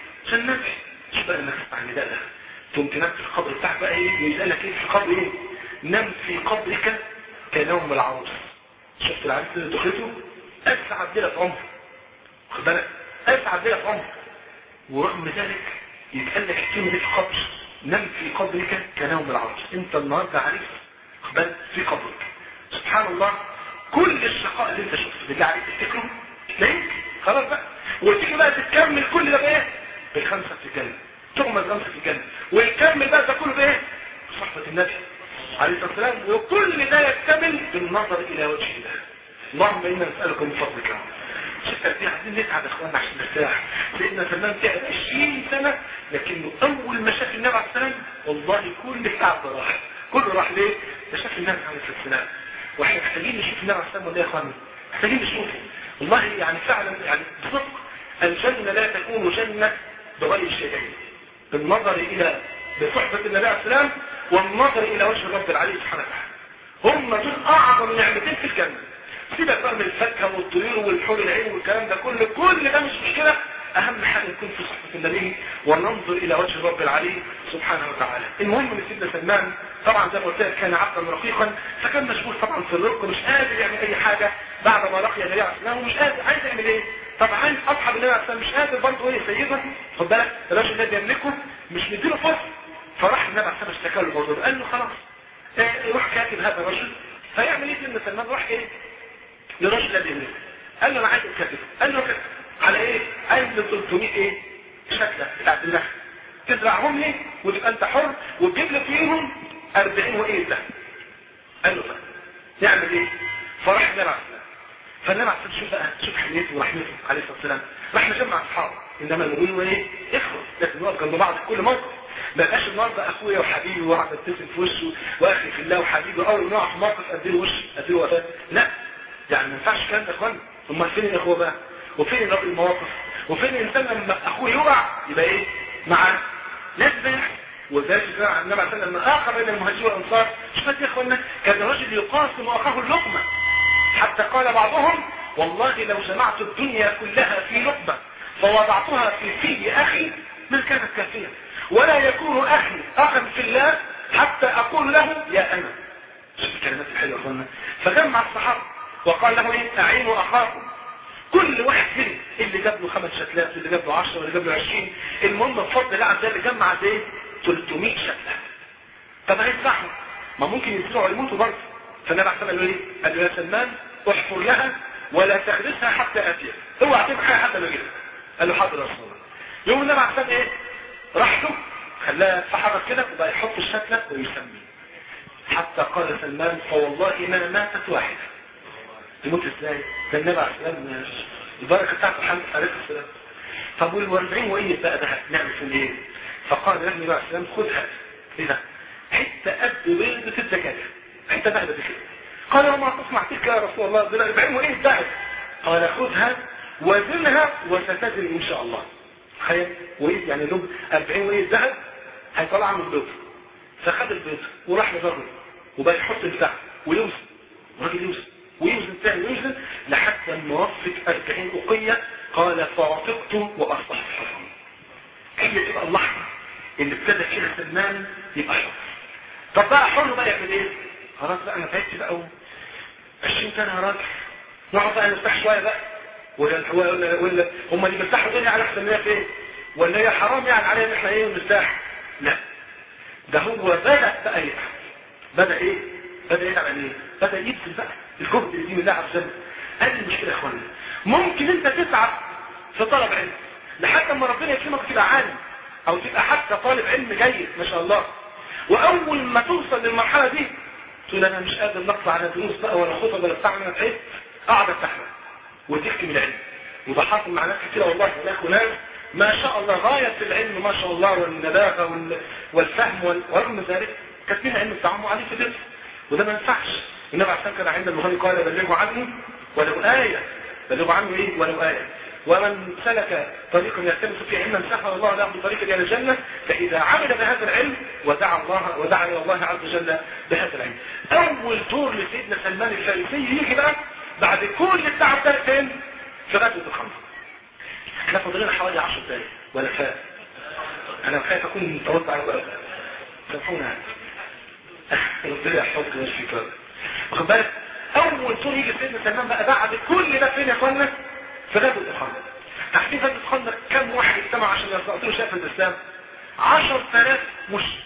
جنتي شو بقى النفس عن ده ده تقوم تنام في القبر بتاعك بقى ايه يسألك ايه في القبر ايه نم في قبرك كنوم العروس شفت العريس اللي دخلته اسعد ليله في عمرك خد بالك اسعد ليله في عمرك ورغم ذلك يتقال لك الكلمه دي في القبر نم في قبرك كنوم العروس انت النهارده عريس خد بالك في قبرك سبحان الله كل الشقاء اللي انت شفته بالله عليك تفتكره تلاقيك خلاص بقى وتيجي بقى تكمل كل ده بايه بالخمسه في الجنه تغمز خمسه في الجنه ويكمل بقى ده كله بايه صحبه النبي عليه الصلاة والسلام وكل ده يكتمل بالنظر إلى وجه الله اللهم إنا نسألك من فضلك شفت دي عايزين نتعب يا اخوانا عشان نرتاح سيدنا سلمان تعب 20 سنة لكنه أول ما شاف النبي عليه السلام والله كل التعب ده راح كله راح ليه؟ ده شاف النبي عليه الصلاة والسلام واحنا محتاجين نشوف النبي عليه السلام ولا يا اخوانا؟ محتاجين نشوفه والله يعني فعلا يعني بصدق الجنة لا تكون جنة بغير شيئين بالنظر إلى بصحبة النبي عليه السلام والنظر الى وجه الرب العلي سبحانه وتعالى هم دول اعظم نعمتين في الجنة سيبك بقى من الفاكهه والطيور والحور العين والكلام ده كله كل ده مش مشكلة اهم حاجة نكون في صحبة النبي وننظر الى وجه الرب العلي سبحانه وتعالى المهم ان سيدنا سلمان طبعا زي ما قلت لك كان عبدا رقيقا فكان مشغول طبعا في الرق مش قادر يعمل اي حاجة بعد ما لقي النبي عليه السلام ومش قادر عايز يعمل ايه طبعا اصحاب النبي عليه السلام مش قادر برضه ايه سيدنا خد بالك الراجل الذي يملكه مش مديله فرصه فراح النبي عليه السلام اشتكى له الموضوع قال له خلاص اه روح كاتب هذا الرجل فيعمل ايه سيدنا سلمان راح ايه للرجل الذي يملكه قال له انا عايز كاتب قال له كاتب على ايه عايز 300 ايه شكله بتاعت النخل تزرعهم لي وتبقى انت حر وتجيب لي فيهم 40 وايه ده قال له فهم يعمل ايه فراح النبي عليه السلام فالنبي عليه السلام شوف بقى شوف حنيته ورحمته عليه الصلاه والسلام راح مجمع اصحابه انما المؤمنون ايه اخوه لازم نقف جنب بعض في كل موقف ما بقاش النهارده اخويا وحبيبي واقعد ابتسم في وشه واخي في الله وحبيبي اول ما نقع في موقف اديله وش اديله وفاه لا يعني ما ينفعش الكلام ده يا اخوانا امال فين الاخوه بقى وفين رب المواقف وفين الانسان لما اخوه يقع يبقى ايه معاه لازم ده يحصل وذلك كان النبي عليه الصلاه لما اخر بين المهاجرين والانصار شوف يا اخوانا كان الرجل يقاسم اخاه اللقمه حتى قال بعضهم والله لو جمعت الدنيا كلها في لقمه فوضعتها في في اخي ما كانت كافيه ولا يكون اخي اخا في الله حتى اقول له يا انا شوف الكلمات الحلوه يا اخوانا فجمع الصحابه وقال له ايه اعينوا اخاكم كل واحد فيهم اللي جاب له خمس شتلات واللي جاب له 10 واللي جاب له 20 المهم بفضل الله عز وجل جمع قد ايه 300 شتله طب هيدفعهم ما ممكن يدفعوا يموتوا برضه فالنبي عليه قال له ايه قال له يا سلمان احفر لها ولا تخرسها حتى اتيها اوعى تعمل حاجه حتى ما جيت قال له حاضر يا رسول الله يوم النبي عليه ايه راح له خلاها فحرك كده وبقى يحط الشتله ويسمي حتى قال سلمان فوالله ما ماتت واحده تموت ازاي ده النبي عليه السلام البركه بتاعته محمد عليه السلام طب وال40 وايه بقى ده نعمل في ايه فقال له النبي عليه السلام خذها ايه ده حته قد بيضه الزكاه حته ذهب كده قال وما تصنع تلك يا رسول الله ده 40 وايه ذهب قال خذها وزنها وستزن ان شاء الله تخيل وايه يعني لب 40 وايه ذهب هيطلع من البيض فخد البيض وراح للراجل وبقى يحط البتاع ويوزن الراجل يوزن ويوزن تاني ويوزن لحتى لما وفت 40 أقية قال فعتقت وأصبحت حرا هي تبقى اللحظة اللي ابتدى فيها سلمان يبقى حر طب بقى حر بقى يعمل ايه؟ خلاص بقى انا تعبت بقى و... 20 سنة يا راجل نقعد بقى نرتاح شوية بقى ولا ولا ولا هم اللي بيرتاحوا الدنيا على احسن منها فين؟ ولا هي حرام يعني علينا ان احنا ايه نرتاح؟ لا ده هو بدأ بقى يتعب بدأ ايه؟ بدأ يتعب يعني ايه؟ بدأ يبذل بقى الجهد اللي من الله عز وجل هذه المشكلة يا اخوانا ممكن انت تتعب في طلب علم لحد ما ربنا يكرمك تبقى عالم او تبقى حتى طالب علم جيد ما شاء الله واول ما توصل للمرحلة دي تقول انا مش قادر نطلع على دروس بقى ولا خطب ولا بتاع انا تعبت اقعد استحمل وتحكي من العلم وده حاصل مع ناس كتير والله هناك وناس ما شاء الله غاية في العلم ما شاء الله والنباغة وال... والفهم وال... ورغم ذلك كاتبين علم التعامل عليه في الدرس وده ما ينفعش النبي عليه كان عند البخاري قال بلغوا عني ولو آية بلغوا عنه ايه ولو آية ومن سلك طريقا يلتمس فيه علما سهل الله له بطريق الى الجنه فاذا عمل بهذا العلم ودعا الله ودعا الى الله عز وجل بهذا العلم. اول دور لسيدنا سلمان الفارسي يجي بقى بعد كل التعب ده فين؟ في غزوه الخندق. احنا فاضل لنا حوالي 10 دقايق ولا فات. انا خايف اكون طولت على الوقت. سامحونا ربنا يحفظك ويشفيك واخد بالك؟ اول دور يجي سيدنا سلمان بقى بعد كل ده فين يا اخوانا؟ في غزوة الخندق تحديد غزوة الخندق كم واحد اجتمع عشان يستقطروا شاف الإسلام عشر ثلاث مشرك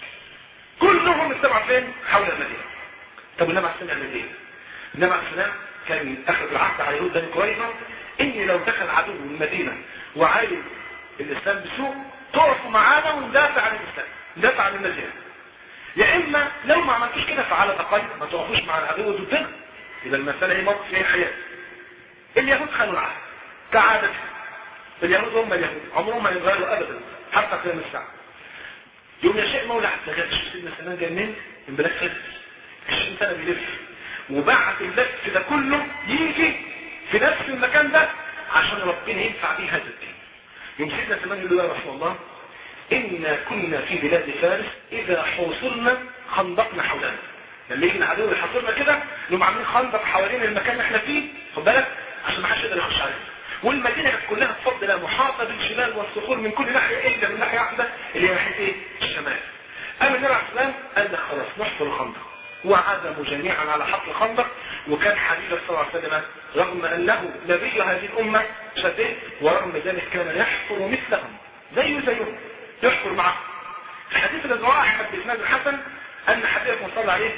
كلهم اجتمعوا فين؟ حول المدينة طب النبي عليه السلام يعمل ايه؟ النبي عليه السلام كان اخذ العهد على يهود بني قريظة ان لو دخل عدو المدينة وعايز الاسلام بسوء تقفوا معانا وندافع عن الاسلام ندافع عن المدينة يا اما لو ما عملتوش كده فعلى الاقل ما تقفوش مع العدو ضدنا يبقى المسألة هي موقف ايه حياة اليهود خانوا العهد كعادة اليهود هم اليهود عمرهم ما يتغيروا ابدا حتى قيام الساعة يوم يشاء مولى عبد الله شوف سيدنا سلمان جاي منين من بلاد فارس 20 سنة بيلف وبعد اللف ده كله يجي في نفس المكان ده عشان ربنا ينفع بيه هذا الدين يوم سيدنا سلمان يقول له يا رسول الله إنا كنا في بلاد فارس إذا حوصلنا خندقنا حولنا لما يجي العدو يحاصرنا كده نقوم عاملين خندق حوالين المكان اللي احنا فيه خد بالك عشان ما حدش يقدر يخش علينا والمدينة كانت كلها بفضل الله محاطة بالشمال والصخور من كل ناحية إلا من ناحية واحدة اللي هي ناحية إيه؟ الشمال. أما النبي عليه السلام قال لك خلاص نحفر الخندق. وعزموا جميعا على حفر الخندق وكان حبيب صلى الله عليه وسلم رغم أنه نبي هذه الأمة شديد ورغم ذلك كان يحفر مثلهم زيه زيهم يحفر معهم. الحديث الذي رواه أحمد بإسناد الحسن أن حبيبكم صلى عليه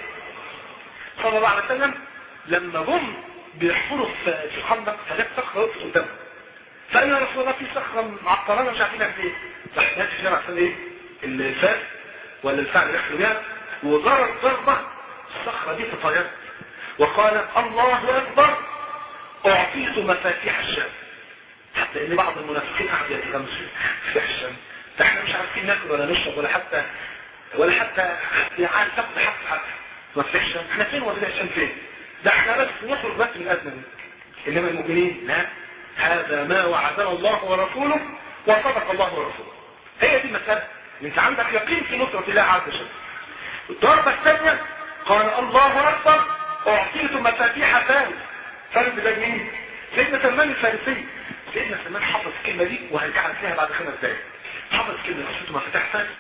صلى الله عليه وسلم لما جم بيحفروا في الخندق فجت صخره وقفت قدامهم فقال يا رسول الله في صخره معطلانا مش عارفين نعمل ايه راح نادي فينا عشان ايه الفاس ولا الفعل اللي يحصل بيها وضرب ضربه الصخره دي تطيرت وقال الله اكبر اعطيت مفاتيح الشام حتى ان بعض المنافقين قعدوا يتغمسوا مفاتيح الشام ده احنا مش عارفين ناكل ولا نشرب ولا حتى ولا حتى يعني تاخد حق حتى مفاتيح الشام احنا فين مفاتيح الشام فين ده احنا بس نخرج بس من الأزمة دي إنما المؤمنين لا هذا ما وعدنا الله ورسوله وصدق الله ورسوله هي دي المسألة انت عندك يقين في نصرة الله عز وجل الضربة الثانية قال الله أكبر أعطيت مفاتيح فارس فارس ده مين؟ سيدنا سلمان الفارسي سيدنا سلمان حفظ الكلمة دي وهرجع لك فيها بعد خمس دقايق حفظ كلمة أعطيت مفاتيح فارس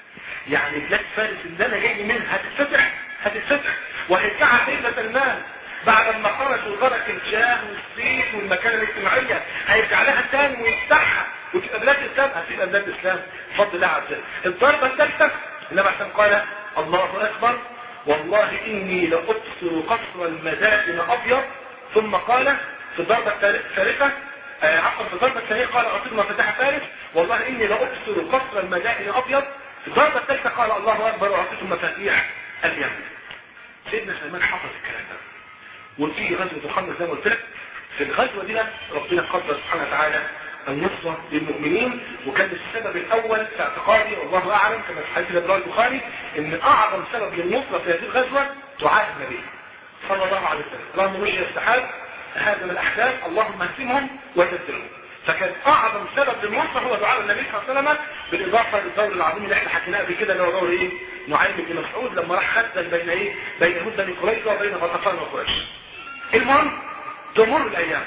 يعني بلاد فارس اللي انا جاي منها هتتفتح هتتفتح وهيرجعها سيدنا سلمان بعد ما خرج وترك الجاه والسيف والمكانه الاجتماعيه هيرجع لها تاني ويفتحها وتبقى بلاد الاسلام هتبقى بلاد الاسلام بفضل الله عز وجل الضربه الثالثه النبي عليه قال الله اكبر والله اني لابصر قصر المدائن ابيض ثم قال في الضربه الثالثه آه عفوا في الضربه الثانيه قال اعطيت ما فتح فارس والله اني لابصر قصر المدائن ابيض في الضربه الثالثه قال الله اكبر واعطيت مفاتيح اليمن سيدنا سلمان حفظ الكلام ده وتيجي غزوه الخندق زي ما قلت لك في الغزوه دي ربنا قدر سبحانه وتعالى النصرة للمؤمنين وكان السبب الأول في اعتقادي والله أعلم كما في حديث الإبراهيم البخاري إن أعظم سبب للنصرة في هذه الغزوة دعاء النبي صلى الله عليه وسلم اللهم مشي السحاب هذا من الأحداث اللهم اهزمهم وزلزلهم فكان أعظم سبب للنصرة هو دعاء النبي صلى الله عليه وسلم بالإضافة للدور العظيم اللي احنا حكيناه قبل كده اللي هو دور إيه؟ نعيم بن مسعود لما راح خزن بين إيه؟ بين يهود بني قريظة وبين غطفان وقريش. المهم تمر الأيام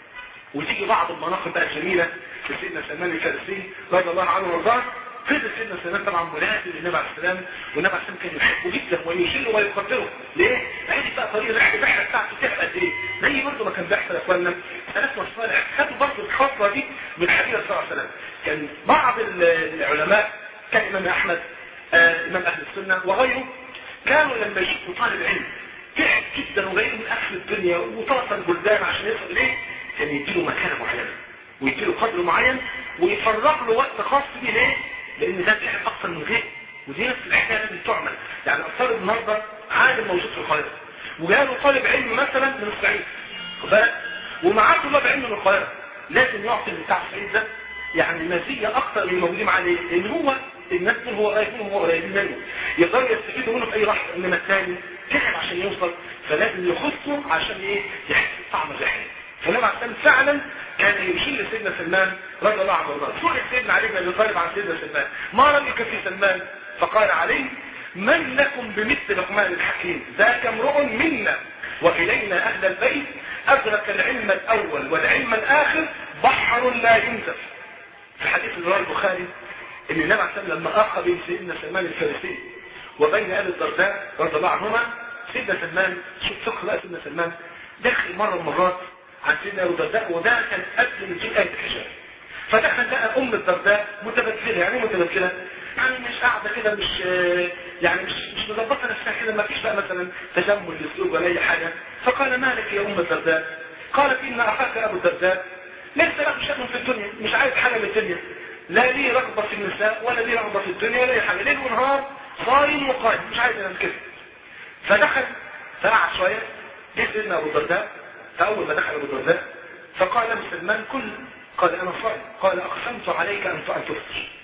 وتيجي بعض المناقب بقى الجميلة لسيدنا سلمان الفارسي رضي الله عنه وارضاه فضل سيدنا سلمان طبعا ملازم للنبي عليه السلام والنبي عليه السلام كان يحبه جدا ويشيله ويقدره ليه؟ عرف بقى طريق الرحله الرحله بتاعته تحت قد ايه؟ زي برضه ما كان بيحصل يا اخوانا سلفنا الصالح خدوا برضه الخطوه دي من الحبيب صلى الله عليه وسلم كان بعض العلماء كالامام احمد آه امام اهل السنه وغيره كانوا لما يشوفوا طالب علم تعب جدا وجاي من اخر الدنيا وطلب البلدان عشان يصل اليه كان يديله مكانه معينه ويديله قدر معين ويفرغ له وقت خاص بيه ليه؟ لان ده بيحب اكثر من غيره ودي نفس الحكايه لازم تعمل يعني افترض النهارده عالم موجود في القاهره وجاله طالب علم مثلا من الصعيد خد بالك ومعاه طلاب علم من القاهره لازم يعطي بتاع الصعيد ده يعني مزيه اكثر من الموجودين معاه ليه؟ لان هو الناس دول هو قريب منهم هو قريبين منه يقدروا يستفيدوا منه في اي لحظه انما الثاني تعب عشان يوصل فلازم يخصه عشان ايه؟ يحس بطعم الرحله فالنبي عليه السلام فعلا كان يشيل سيدنا سلمان رضي الله عنه وارضاه سئل سيدنا علي بن ابي طالب عن سيدنا سلمان ما رايك في سلمان فقال علي من لكم بمثل لقمان الحكيم ذاك امرؤ منا والينا اهل البيت ادرك العلم الاول والعلم الاخر بحر لا ينزف في حديث رواه البخاري ان النبي عليه السلام لما اخى بين سيدنا سلمان الفارسي وبين ابي الدرداء رضي الله عنهما سيدنا سلمان شوف فقه بقى سيدنا سلمان دخل مره من المرات عن سيدنا ابو الدرداء وده كان قبل نزول ايه الحجاب فدخل لقى ام الدرداء متبدله يعني ايه متبدله يعني مش قاعده كده مش يعني مش مش مظبطه نفسها كده ما فيش بقى مثلا تجمل للسلوك ولا اي حاجه فقال مالك يا ام الدرداء قالت ان اخاك ابو الدرداء ليس له شأن في الدنيا مش عايز حاجه من الدنيا لا ليه رغبه في النساء ولا ليه رغبه في الدنيا ولا اي حاجه ليل ونهار صايم وقائم مش عايز ينام كده فدخل فقعد شويه جه سيدنا ابو الدرداء فأول ما دخل أبو الدرداء فقال له سلمان كل قال أنا صائم قال أقسمت عليك أن تفطر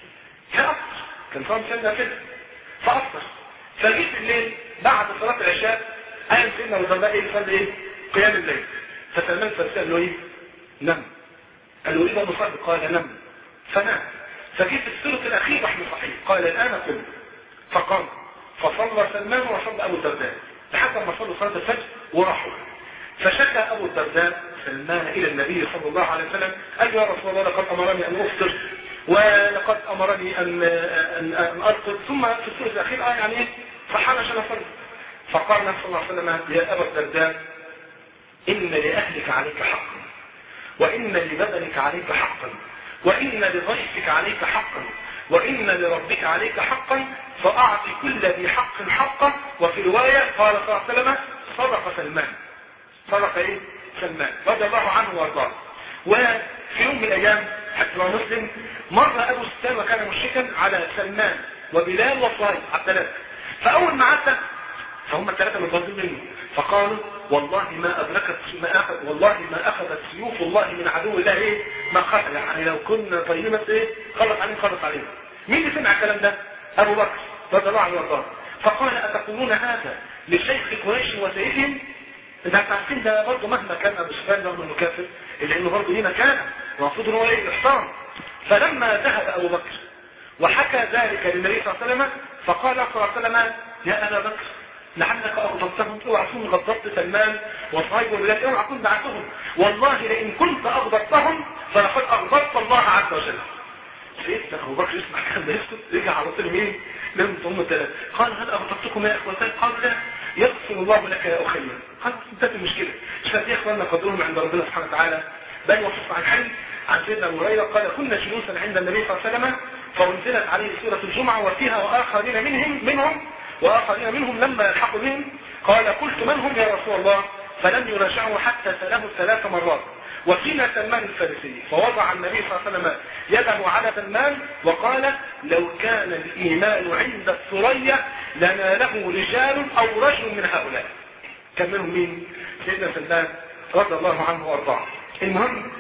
فأفطر كان صائم سنة كده فأفطر فجيت الليل بعد صلاة العشاء قام سيدنا أبو الدرداء إيه صلى إيه قيام الليل فسلمان فارسي قال له إيه نم قال له إيه ده مصاب قال نم فنام فجيت الثلث الأخير رحمه صحيح قال الآن قم فقام فصلى سلمان وصلى أبو الدرداء لحد ما صلوا صلاة الفجر وراحوا فشكى أبو الدرداء سلمان إلى النبي صلى الله عليه وسلم قال يا رسول الله لقد أمرني أن أفطر ولقد أمرني أن, أن, أن أرقد ثم في السورة الأخير آه يعني إيه صحانا عشان أصلي فقال النبي صلى الله عليه وسلم يا أبا الدرداء إن لأهلك عليك حقا وإن لبدنك عليك حقا وإن لضيفك عليك حقا وإن لربك عليك حقا فأعط كل ذي حق حقه وفي رواية قال صلى الله عليه وسلم صدق سلمان صدق ايه سلمان رضي الله عنه وارضاه وفي يوم من الايام حتى مسلم مر ابو سفيان وكان مشركا على سلمان وبلال وصهيب على الثلاثه فاول ما عدى فهم الثلاثه متغاظين منه فقالوا والله ما ادركت ما أخذ والله ما اخذت سيوف الله من عدو الله ايه ما قتل يعني لو كنا طيبة ايه خلص عليهم خلص عليهم مين اللي سمع الكلام ده ابو بكر رضي الله عنه وارضاه فقال اتقولون هذا لشيخ قريش وسيدهم انت عارفين ده برضه مهما كان ابو سفيان رغم انه كافر الا انه برضه ليه مكانه المفروض ان هو ايه الاحترام فلما ذهب ابو بكر وحكى ذلك للنبي صلى الله عليه وسلم فقال صلى الله عليه وسلم يا ابا بكر لعلك اغضبتهم اوعى تكون غضبت سلمان وصهيب وبلال اوعى تكون دعتهم والله لئن كنت اغضبتهم فلقد اغضبت الله عز وجل سيدنا ابو بكر يسمع الكلام ده يسكت رجع على طول مين لم هم ثلاثه قال هل اغضبتكم يا اخوتي قال لا يغفر الله لك يا اخي قال انتهت المشكله مش فاهم يا اخواننا قدرهم عند ربنا سبحانه وتعالى بل وصف عن حي عن سيدنا ابو هريره قال كنا جلوسا عند النبي صلى الله عليه وسلم فانزلت عليه سوره الجمعه وفيها واخرين منهم منهم واخرين منهم لما يلحقوا بهم قال قلت من هم يا رسول الله فلم يراجعه حتى سأله ثلاث مرات وفينا سلمان الفارسي فوضع النبي صلى الله عليه وسلم يده على سلمان وقال لو كان الإيمان عند الثريا لناله رجال أو رجل من هؤلاء كان منهم مين؟ سيدنا سلمان رضي الله عنه وارضاه المهم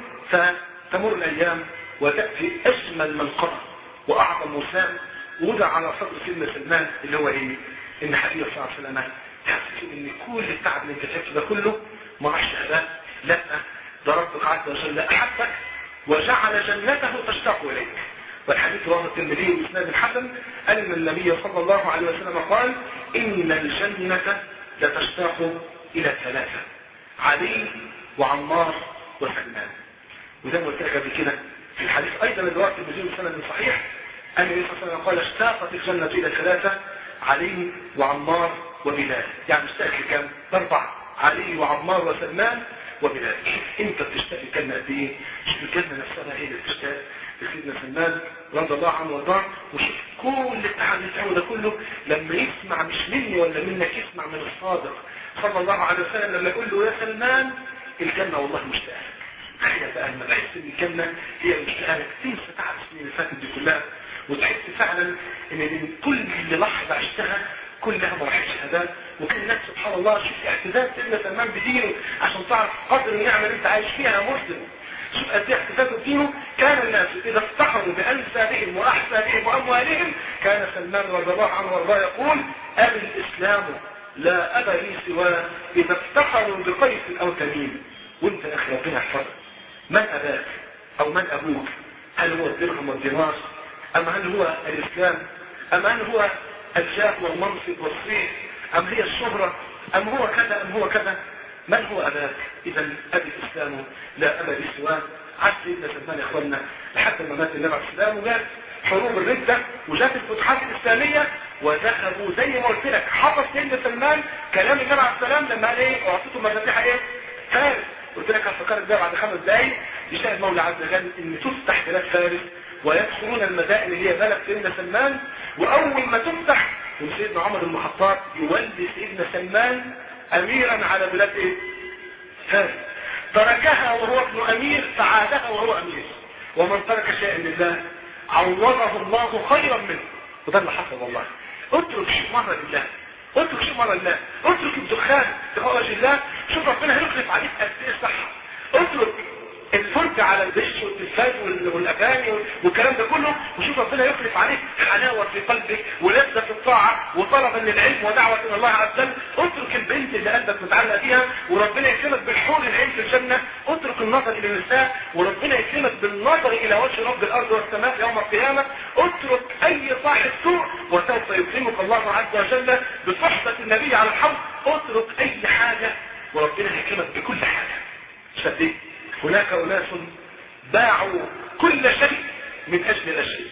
فتمر الأيام وتأتي أجمل من قرأ وأعظم وسام وضع على صدر سيدنا سلمان اللي هو إيه؟ إن حبيبه صلى الله عليه وسلم تحس إن كل التعب اللي أنت شايفه ده كله ما راحش هباء لا ده ربك عز وجل أحبك وجعل جنته تشتاق إليك والحديث رواه الترمذي بإسناد حسن أن النبي صلى الله عليه وسلم قال إن الجنة لتشتاق إلى ثلاثة علي وعمار وسلمان وزي ما قلت لك قبل كده في الحديث أيضا اللي رواه الترمذي بسند صحيح أن النبي صلى الله عليه وسلم قال اشتاقت الجنة إلى ثلاثة علي وعمار وبلال يعني اشتاق كم؟ أربعة علي وعمار وسلمان وبلال انت بتشتاق الجنة قد ايه شوف الجنة نفسها هي اللي بتشتاق لسيدنا سلمان رضي الله عنه وارضاه وشوف كل التعب اللي بتعمله ده كله لما يسمع مش مني ولا منك يسمع من الصادق صلى الله عليه وسلم لما يقول له يا سلمان الجنة والله مشتاق تخيل بقى لما تحس ان الجنة هي مشتاقة تنسى تعب السنين اللي فاتت دي كلها وتحس فعلا ان من كل لحظة عشتها كلها ما راحتش هباء وكل الناس سبحان الله شوف اعتداد سيدنا سلمان بدينه عشان تعرف قدر النعمه اللي انت عايش فيها يا مسلم شوف قد ايه اعتداده بدينه كان الناس اذا افتخروا بانسابهم واحسابهم واموالهم كان سلمان رضي الله عنه وارضاه يقول ابي الاسلام لا ابا لي سواه اذا افتخروا بقيس او تميم وانت يا اخي ربنا يحفظك من اباك او من ابوك هل هو الدرهم والدينار ام هل هو الاسلام ام هل هو الجاه والمنصب والصيت أم هي الشهرة أم هو كذا أم هو كذا من هو أباك إذا أبي الإسلام لا أبا لي سواه عاد سيدنا سلمان يا إخواننا لحد ما مات النبي عليه السلام وجات حروب الردة وجات الفتوحات الإسلامية وذهبوا زي ما قلت لك حفظ سيدنا سلمان كلام النبي عليه السلام لما قال إيه وأعطيته مفاتيح إيه؟ فارس قلت لك هفكرك ده بعد خمس دقايق يشاهد مولى عز وجل إن تفتح بلاد فارس ويدخلون المدائن اللي هي بلد سيدنا سلمان وأول ما تفتح وسيدنا عمر بن الخطاب يولي سيدنا سلمان أميرا على بلاد إيه؟ فارس تركها وهو ابن أمير فعادها وهو أمير ومن ترك شيئا لله عوضه الله خيرا منه وده اللي حصل والله اترك شيء مرة لله اترك شيء مرة لله اترك الدخان لخرج الله شوف ربنا هيخلف عليك قد ايه الصحة اترك الفرجة على الدش والتلفاز والاغاني والكلام ده كله وشوف ربنا يخلف عليك حلاوة في قلبك ولذة في الطاعة وطلبا للعلم ودعوة الى الله عز وجل اترك البنت اللي قلبك متعلق بيها وربنا يكرمك بالحور العين في الجنة اترك النظر الى النساء وربنا يكرمك بالنظر الى وجه رب الارض والسماء يوم القيامة اترك اي صاحب سوء وسوف يكرمك الله عز وجل بصحبة النبي على الحوض اترك اي حاجة وربنا يكرمك بكل حاجة شديد هناك أناس باعوا كل شيء من أجل لا شيء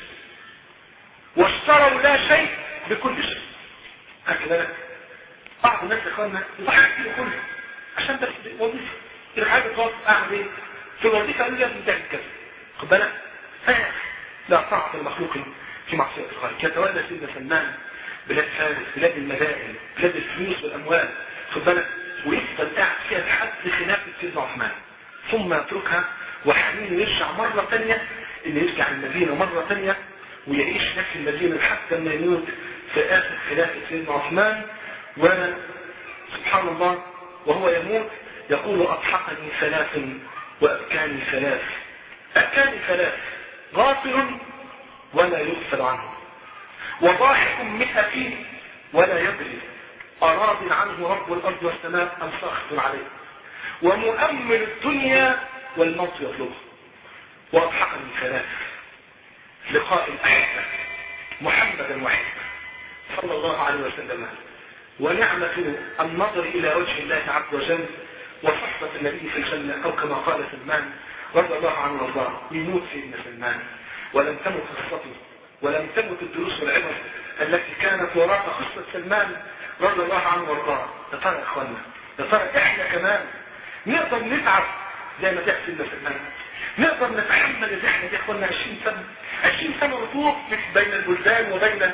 واشتروا لا شيء بكل شيء هكذا بعض الناس يا اخوانا يضحي كتير كله عشان بس وظيفه الحاجه توقف اعمل ايه في الوظيفه قال لي لازم تعمل كذا خد بالك لا طاعه المخلوق في معصيه الخالق يتولى سيدنا سلمان بلاد فارس بلاد المدائن بلاد الفلوس والاموال خد بالك ويفضل قاعد فيها لحد خلافه سيدنا عثمان ثم يتركها وحنين يرجع مرة تانية اللي يرجع المدينة مرة تانية ويعيش نفس المدينة حتى ما يموت في آخر خلافة سيدنا عثمان وسبحان الله وهو يموت يقول أضحكني ثلاث وأبكاني ثلاث أبكاني ثلاث غافل ولا يغفل عنه وضاحك مئة ولا يدري أراض عنه رب الأرض والسماء أم ساخط عليه ومؤمل الدنيا والموت يطلبه وأضحكني ثلاث لقاء الأحبة محمدا وحيدا صلى الله عليه وسلم ونعمة النظر إلى وجه الله عز وجل وصحبة النبي في الجنة أو كما قال سلمان رضي الله عنه وارضاه يموت سيدنا سلمان ولم تمت قصته ولم تمت الدروس والعبر التي كانت وراء قصة سلمان رضي الله عنه وارضاه يا ترى يا اخوانا يا ترى احنا كمان نقدر نتعب زي ما تحسن سلمان نقدر نتحمل الرحلة دي اخوانا 20 سنة 20 سنة رطوف بين البلدان وبين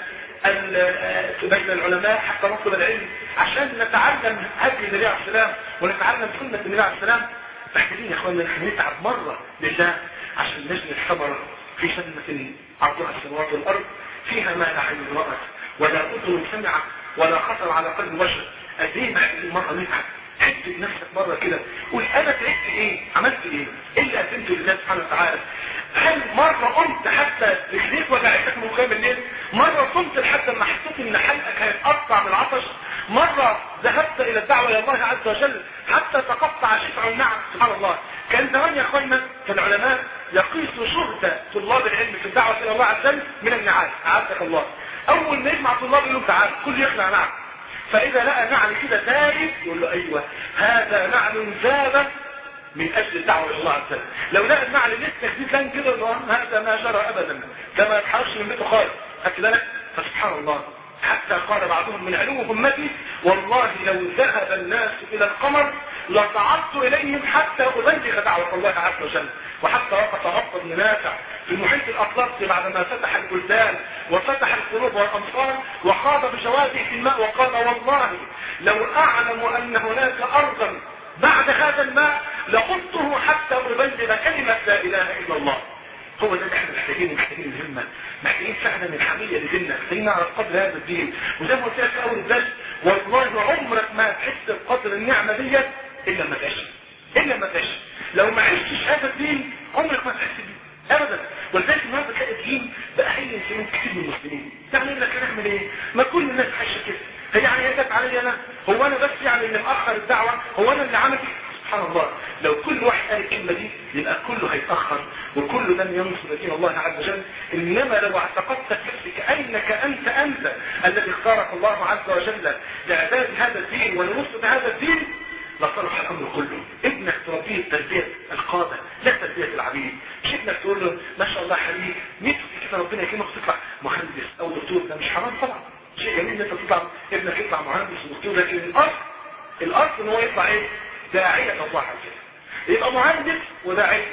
بين العلماء حتى نطلب العلم عشان نتعلم هدي النبي عليه السلام ونتعلم سنة النبي عليه السلام محتاجين يا اخوانا نحن نتعب مرة لله عشان نجني الثمرة في جنة عرضها السماوات والارض فيها ما لا عين رأت ولا اذن سمعت ولا خطر على قلب بشر قد ايه محتاجين مرة نتعب حد بنفسك مرة كده قول انا تعبت ايه عملت ايه ايه اللي قدمته لله سبحانه وتعالى هل مرة قمت حتى رجليك وجعتك من قيام الليل مرة قمت لحد ما حسيت ان حلقك هيتقطع من العطش مرة ذهبت الى الدعوة الى الله عز وجل حتى تقطع شفع النعم سبحان الله كان زمان يا اخوانا كان العلماء يقيسوا شهدة طلاب العلم في الدعوة الى الله عز وجل من النعال اعزك الله اول ما يجمع طلاب يقول تعال كل يخلع نعم فاذا لقى نعل كده ثابت يقول له ايوه هذا نعل ذاب من اجل الدعوه الى الله عز وجل لو لقى النعل لسه جديد لان كده هذا ما جرى ابدا ده ما يتحركش من بيته خالص خدت بالك فسبحان الله حتى قال بعضهم من علو همتي والله لو ذهب الناس الى القمر لصعدت اليهم حتى ابلغ دعوه الله عز وجل وحتى وقف عقبه بن نافع في المحيط الاطلسي بعدما فتح البلدان وفتح القلوب والامصار وخاض بجواده في الماء وقال والله لو اعلم ان هناك ارضا بعد هذا الماء لقلته حتى ابلغ كلمه لا اله الا الله هو ده اللي احنا محتاجين محتاجين الهمة محتاجين فعلا الحمية لديننا محتاجين نعرف قدر هذا الدين وزي ما قلت لك في اول الدرس والله عمرك ما هتحس بقدر النعمة ديت الا لما تعيش الا لما تعيش لو ما عشتش هذا الدين عمرك ما هتحس بيه ابدا ولذلك النهارده تلاقي الدين بقى هي انسان كتير من المسلمين يعني يقول لك هنعمل ايه؟ ما كل الناس عايشه كده هي يعني هي جت عليا انا هو انا بس يعني اللي مأخر الدعوه هو انا اللي عملت سبحان الله لو كل واحد قال الكلمة دي يبقى كله هيتأخر وكله لن ينصر دين الله عز وجل إنما لو اعتقدت في نفسك أنك أنت أنت الذي اختارك الله عز وجل لعباد هذا الدين ولنصر هذا الدين لصلح الأمر كله ابنك تربيه تربية القادة لا تربية العبيد مش ابنك تقول له ما شاء الله حبيبي نفسك كده ربنا يكرمك تطلع مهندس أو دكتور ده مش حرام طبعا شيء جميل ان انت تطلع ابنك يطلع مهندس ودكتور لكن الأصل الأصل ان هو يطلع ايه داعية الله عز وجل يبقى مهندس وداعية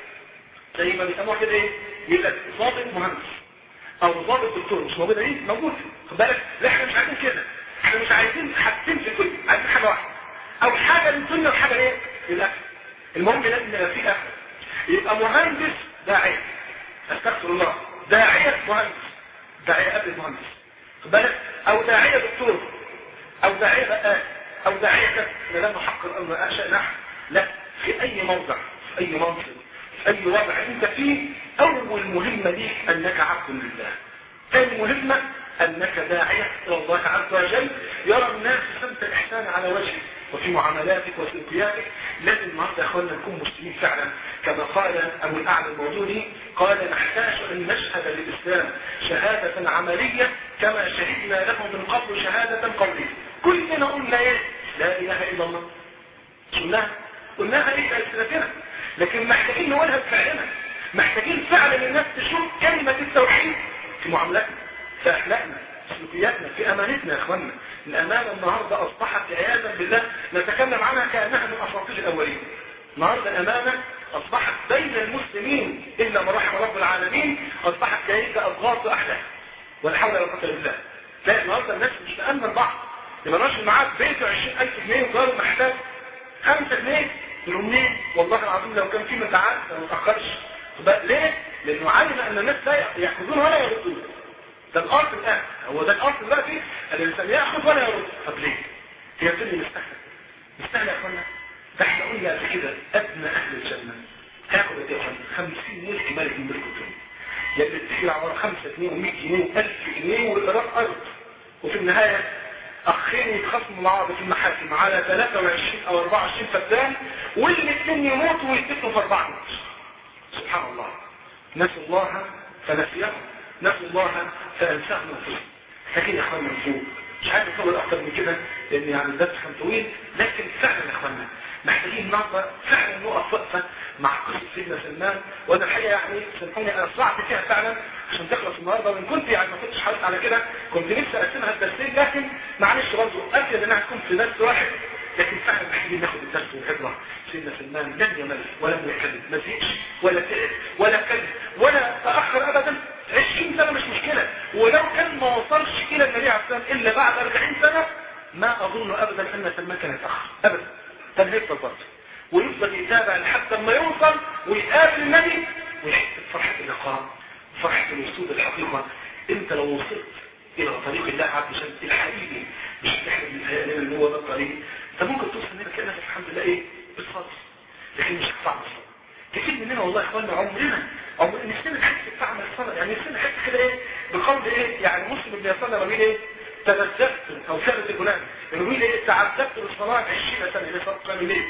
زي ما بيسموها كده ايه يقول لك ضابط مهندس او ضابط دكتور مش موجوده ايه موجود خد بالك لا احنا مش عايزين كده احنا مش عايزين حاجتين في كل عايزين حاجه واحده او حاجه للدنيا وحاجه ايه للاخره المهم لازم يبقى في اخره يبقى مهندس داعية استغفر الله داعية مهندس داعية قبل المهندس خد بالك او داعية دكتور او داعية بقى او داعية كذا لا نحقر امر انشأ نحن لا في اي موضع في اي منصب في اي وضع انت فيه اول مهمة ليك انك عبد لله ثاني مهمة انك داعية الى الله عز وجل يرى الناس سمت الاحسان على وجهك وفي معاملاتك وسلوكياتك لازم النهارده يا اخوانا نكون مسلمين فعلا كما قال ابو الاعلى الموجودي قال نحتاج ان نشهد للاسلام شهادة عملية كما شهدنا له من قبل شهادة قولية كلنا قلنا ايه لا اله الا الله قلناها قلناها ايه بألسنتنا لكن محتاجين نقولها بفعلنا محتاجين فعلا الناس تشوف كلمة التوحيد في معاملاتنا في اخلاقنا في سلوكياتنا في امانتنا يا اخوانا الامانه النهارده اصبحت عياذا بالله نتكلم عنها كانها من اساطير الاولين النهارده الامانه اصبحت بين المسلمين الا ما رحم رب العالمين اصبحت كيد اضغاث احلام ولا حول ولا قوه الا بالله تلاقي النهارده الناس مش مأمن بعض يبقى الراجل معاه بيته 20000 جنيه وجاره محتاج 5 جنيه يقول منين والله العظيم لو كان في متعات ما تاخرش ليه؟ لانه علم ان الناس لا ياخذون ولا يردون ده الاصل الان هو ده الاصل دلوقتي الانسان ياخذ ولا يرد طب ليه؟ هي الدنيا مستحيل مستحيل يا اخوانا ده احنا قلنا قبل كده ادنى اهل الجنه هياخد قد ايه 50 ملك ملك من ملك الدنيا يعني بتجري على 5 جنيه و100 جنيه و1000 جنيه وايراد ارض وفي النهايه اخين يتخاصموا مع بعض في المحاكم على 23 او 24 فدان والاثنين يموتوا ويتقتلوا في اربعه سبحان الله نسوا الله فنسيهم نسوا الله فانساهم انفسهم لكن يا اخوانا نفوق مش عايز اطول اكتر من كده لان يعني الدرس كان طويل لكن فعلا يا اخوانا محتاجين النهارده فعلا نقف وقفه مع قصه سيدنا سلمان وانا الحقيقه يعني سامحوني انا صعبت فيها فعلا عشان تخلص النهارده وان كنت يعني ما كنتش حريص على كده كنت نفسي اقسمها الدرسين لكن معلش برضه افيد انها تكون في درس واحد لكن فعلا محتاجين ناخد الدرس والعبره سيدنا سلمان لم يمل ولم يكذب ما زهقش ولا تعب ولا كذب ولا تاخر ابدا 20 سنه مش مشكله ولو كان ما وصلش الى النبي عليه الصلاه والسلام الا بعد 40 سنه ما اظن ابدا ان سلمان كان يتاخر ابدا كان هيفضل برضه ويفضل يتابع لحد ما يوصل ويقابل النبي ويحس بفرحه اللقاء فرحه الوصول الحقيقه انت لو وصلت الى طريق الله عز وجل الحقيقي مش احنا بنتهيأ ان هو ده الطريق انت ممكن توصل انك تلاقي نفسك الحمد لله ايه بتصلي لكن مش هتصعب الصلاه كتير مننا والله يا اخوانا عمرنا عمرنا نفسنا نحس بطعم الصلاه يعني نفسنا نحس كده ايه بقول ايه يعني مسلم بن يسار لما بيقول ايه تلذذت او ثابت الجنان لما بيقول ايه تعذبت بالصلاه 20 سنه اللي صار قال ليه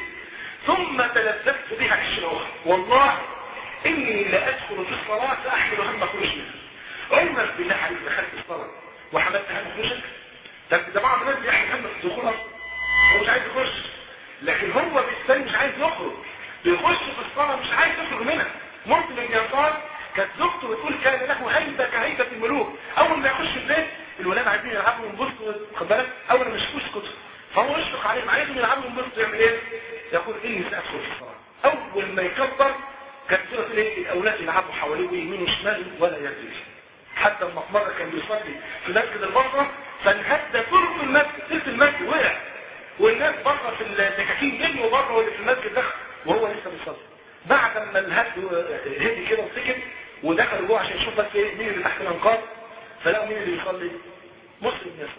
ثم تلذذت بها 20 اخرى والله اني لادخل في الصلاه فاحمل هم خروج منها عمرك بالله عليك دخلت الصلاه وحملت هم خروجك ده ده بعض الناس بيحمل هم في الدخول هو مش عايز يخش لكن هو بالتالي مش عايز يخرج بيخش في الصلاة مش عايز يخرج منها مرت بن يسار كانت زوجته بتقول كان له هيبة كهيبة الملوك اول ما يخش البيت الولاد عايزين يلعبوا وينبسطوا خد بالك اول ما يشوفوش كتب فهو يشفق عليهم عايزهم يلعبوا وينبسطوا يعمل ايه؟ يقول اني سادخل في الصلاة اول ما يكبر كانت تقول ايه الاولاد يلعبوا حواليه ويمين وشمال ولا يدري حتى لما في مره كان بيصلي في مسجد البصره فانهد ثلث المسجد ثلث المسجد وقع والناس بره في الدكاكين جريوا بره واللي في المسجد دخل وهو لسه بيصلي بعد ما الهد هدي كده وسكت ودخل جوه عشان يشوف بس ايه مين اللي تحت الانقاض فلقوا مين اللي بيصلي مسلم يصلي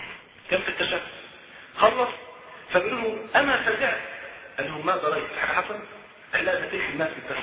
كان في التشهد خلص فبيقولوا له اما فزعت قال لهم ما ضريت حاجه حصل قال لا ده تلك المسجد بس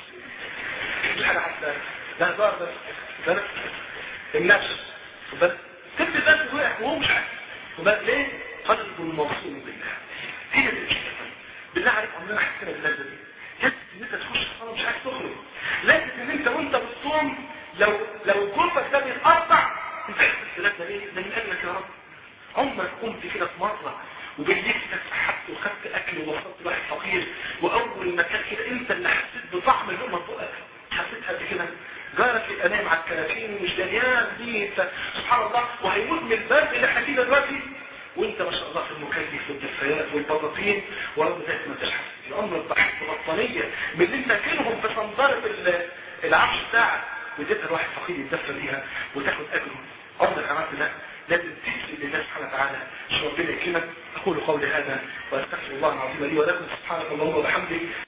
مش حاجه حصل ده هزار بس ده النفس خد بالك تلك المسجد وقع وهو مش عارف خد بالك ليه قلب موصول بالله هي دي المشكله بالله عليك عمرنا حسنا باللذة دي لازم ان انت تخش الصلاه مش عايز تخرج لازم ان انت وانت بتصوم لو لو جوفك ده بيتقطع انت حاسس باللذة ليه؟ ده من قلبك يا رب عمرك قمت كده في مره وبالليل كده سحبت وخدت اكل ووصلت لواحد فقير واول ما كان كده انت اللي حسيت بطعم اللقمه في بقك حسيتها قد كده جارك يبقى نايم على الكراتين ومش دنيان دي سبحان الله وهيموت من البرد اللي احنا فيه دلوقتي وانت ما شاء الله في المكيف والدفايات والبطاطين ورغم ذلك ما تشحن الامر بحث بطانيه من اللي انت كلهم في صنداره العرش بتاعك واديتها لواحد فقير يتدفى بيها وتاخد اجره عمرك عملت ده لازم تسلم لله سبحانه وتعالى شو ربنا يكرمك اقول قولي هذا واستغفر الله العظيم لي ولكم سبحانك اللهم وبحمدك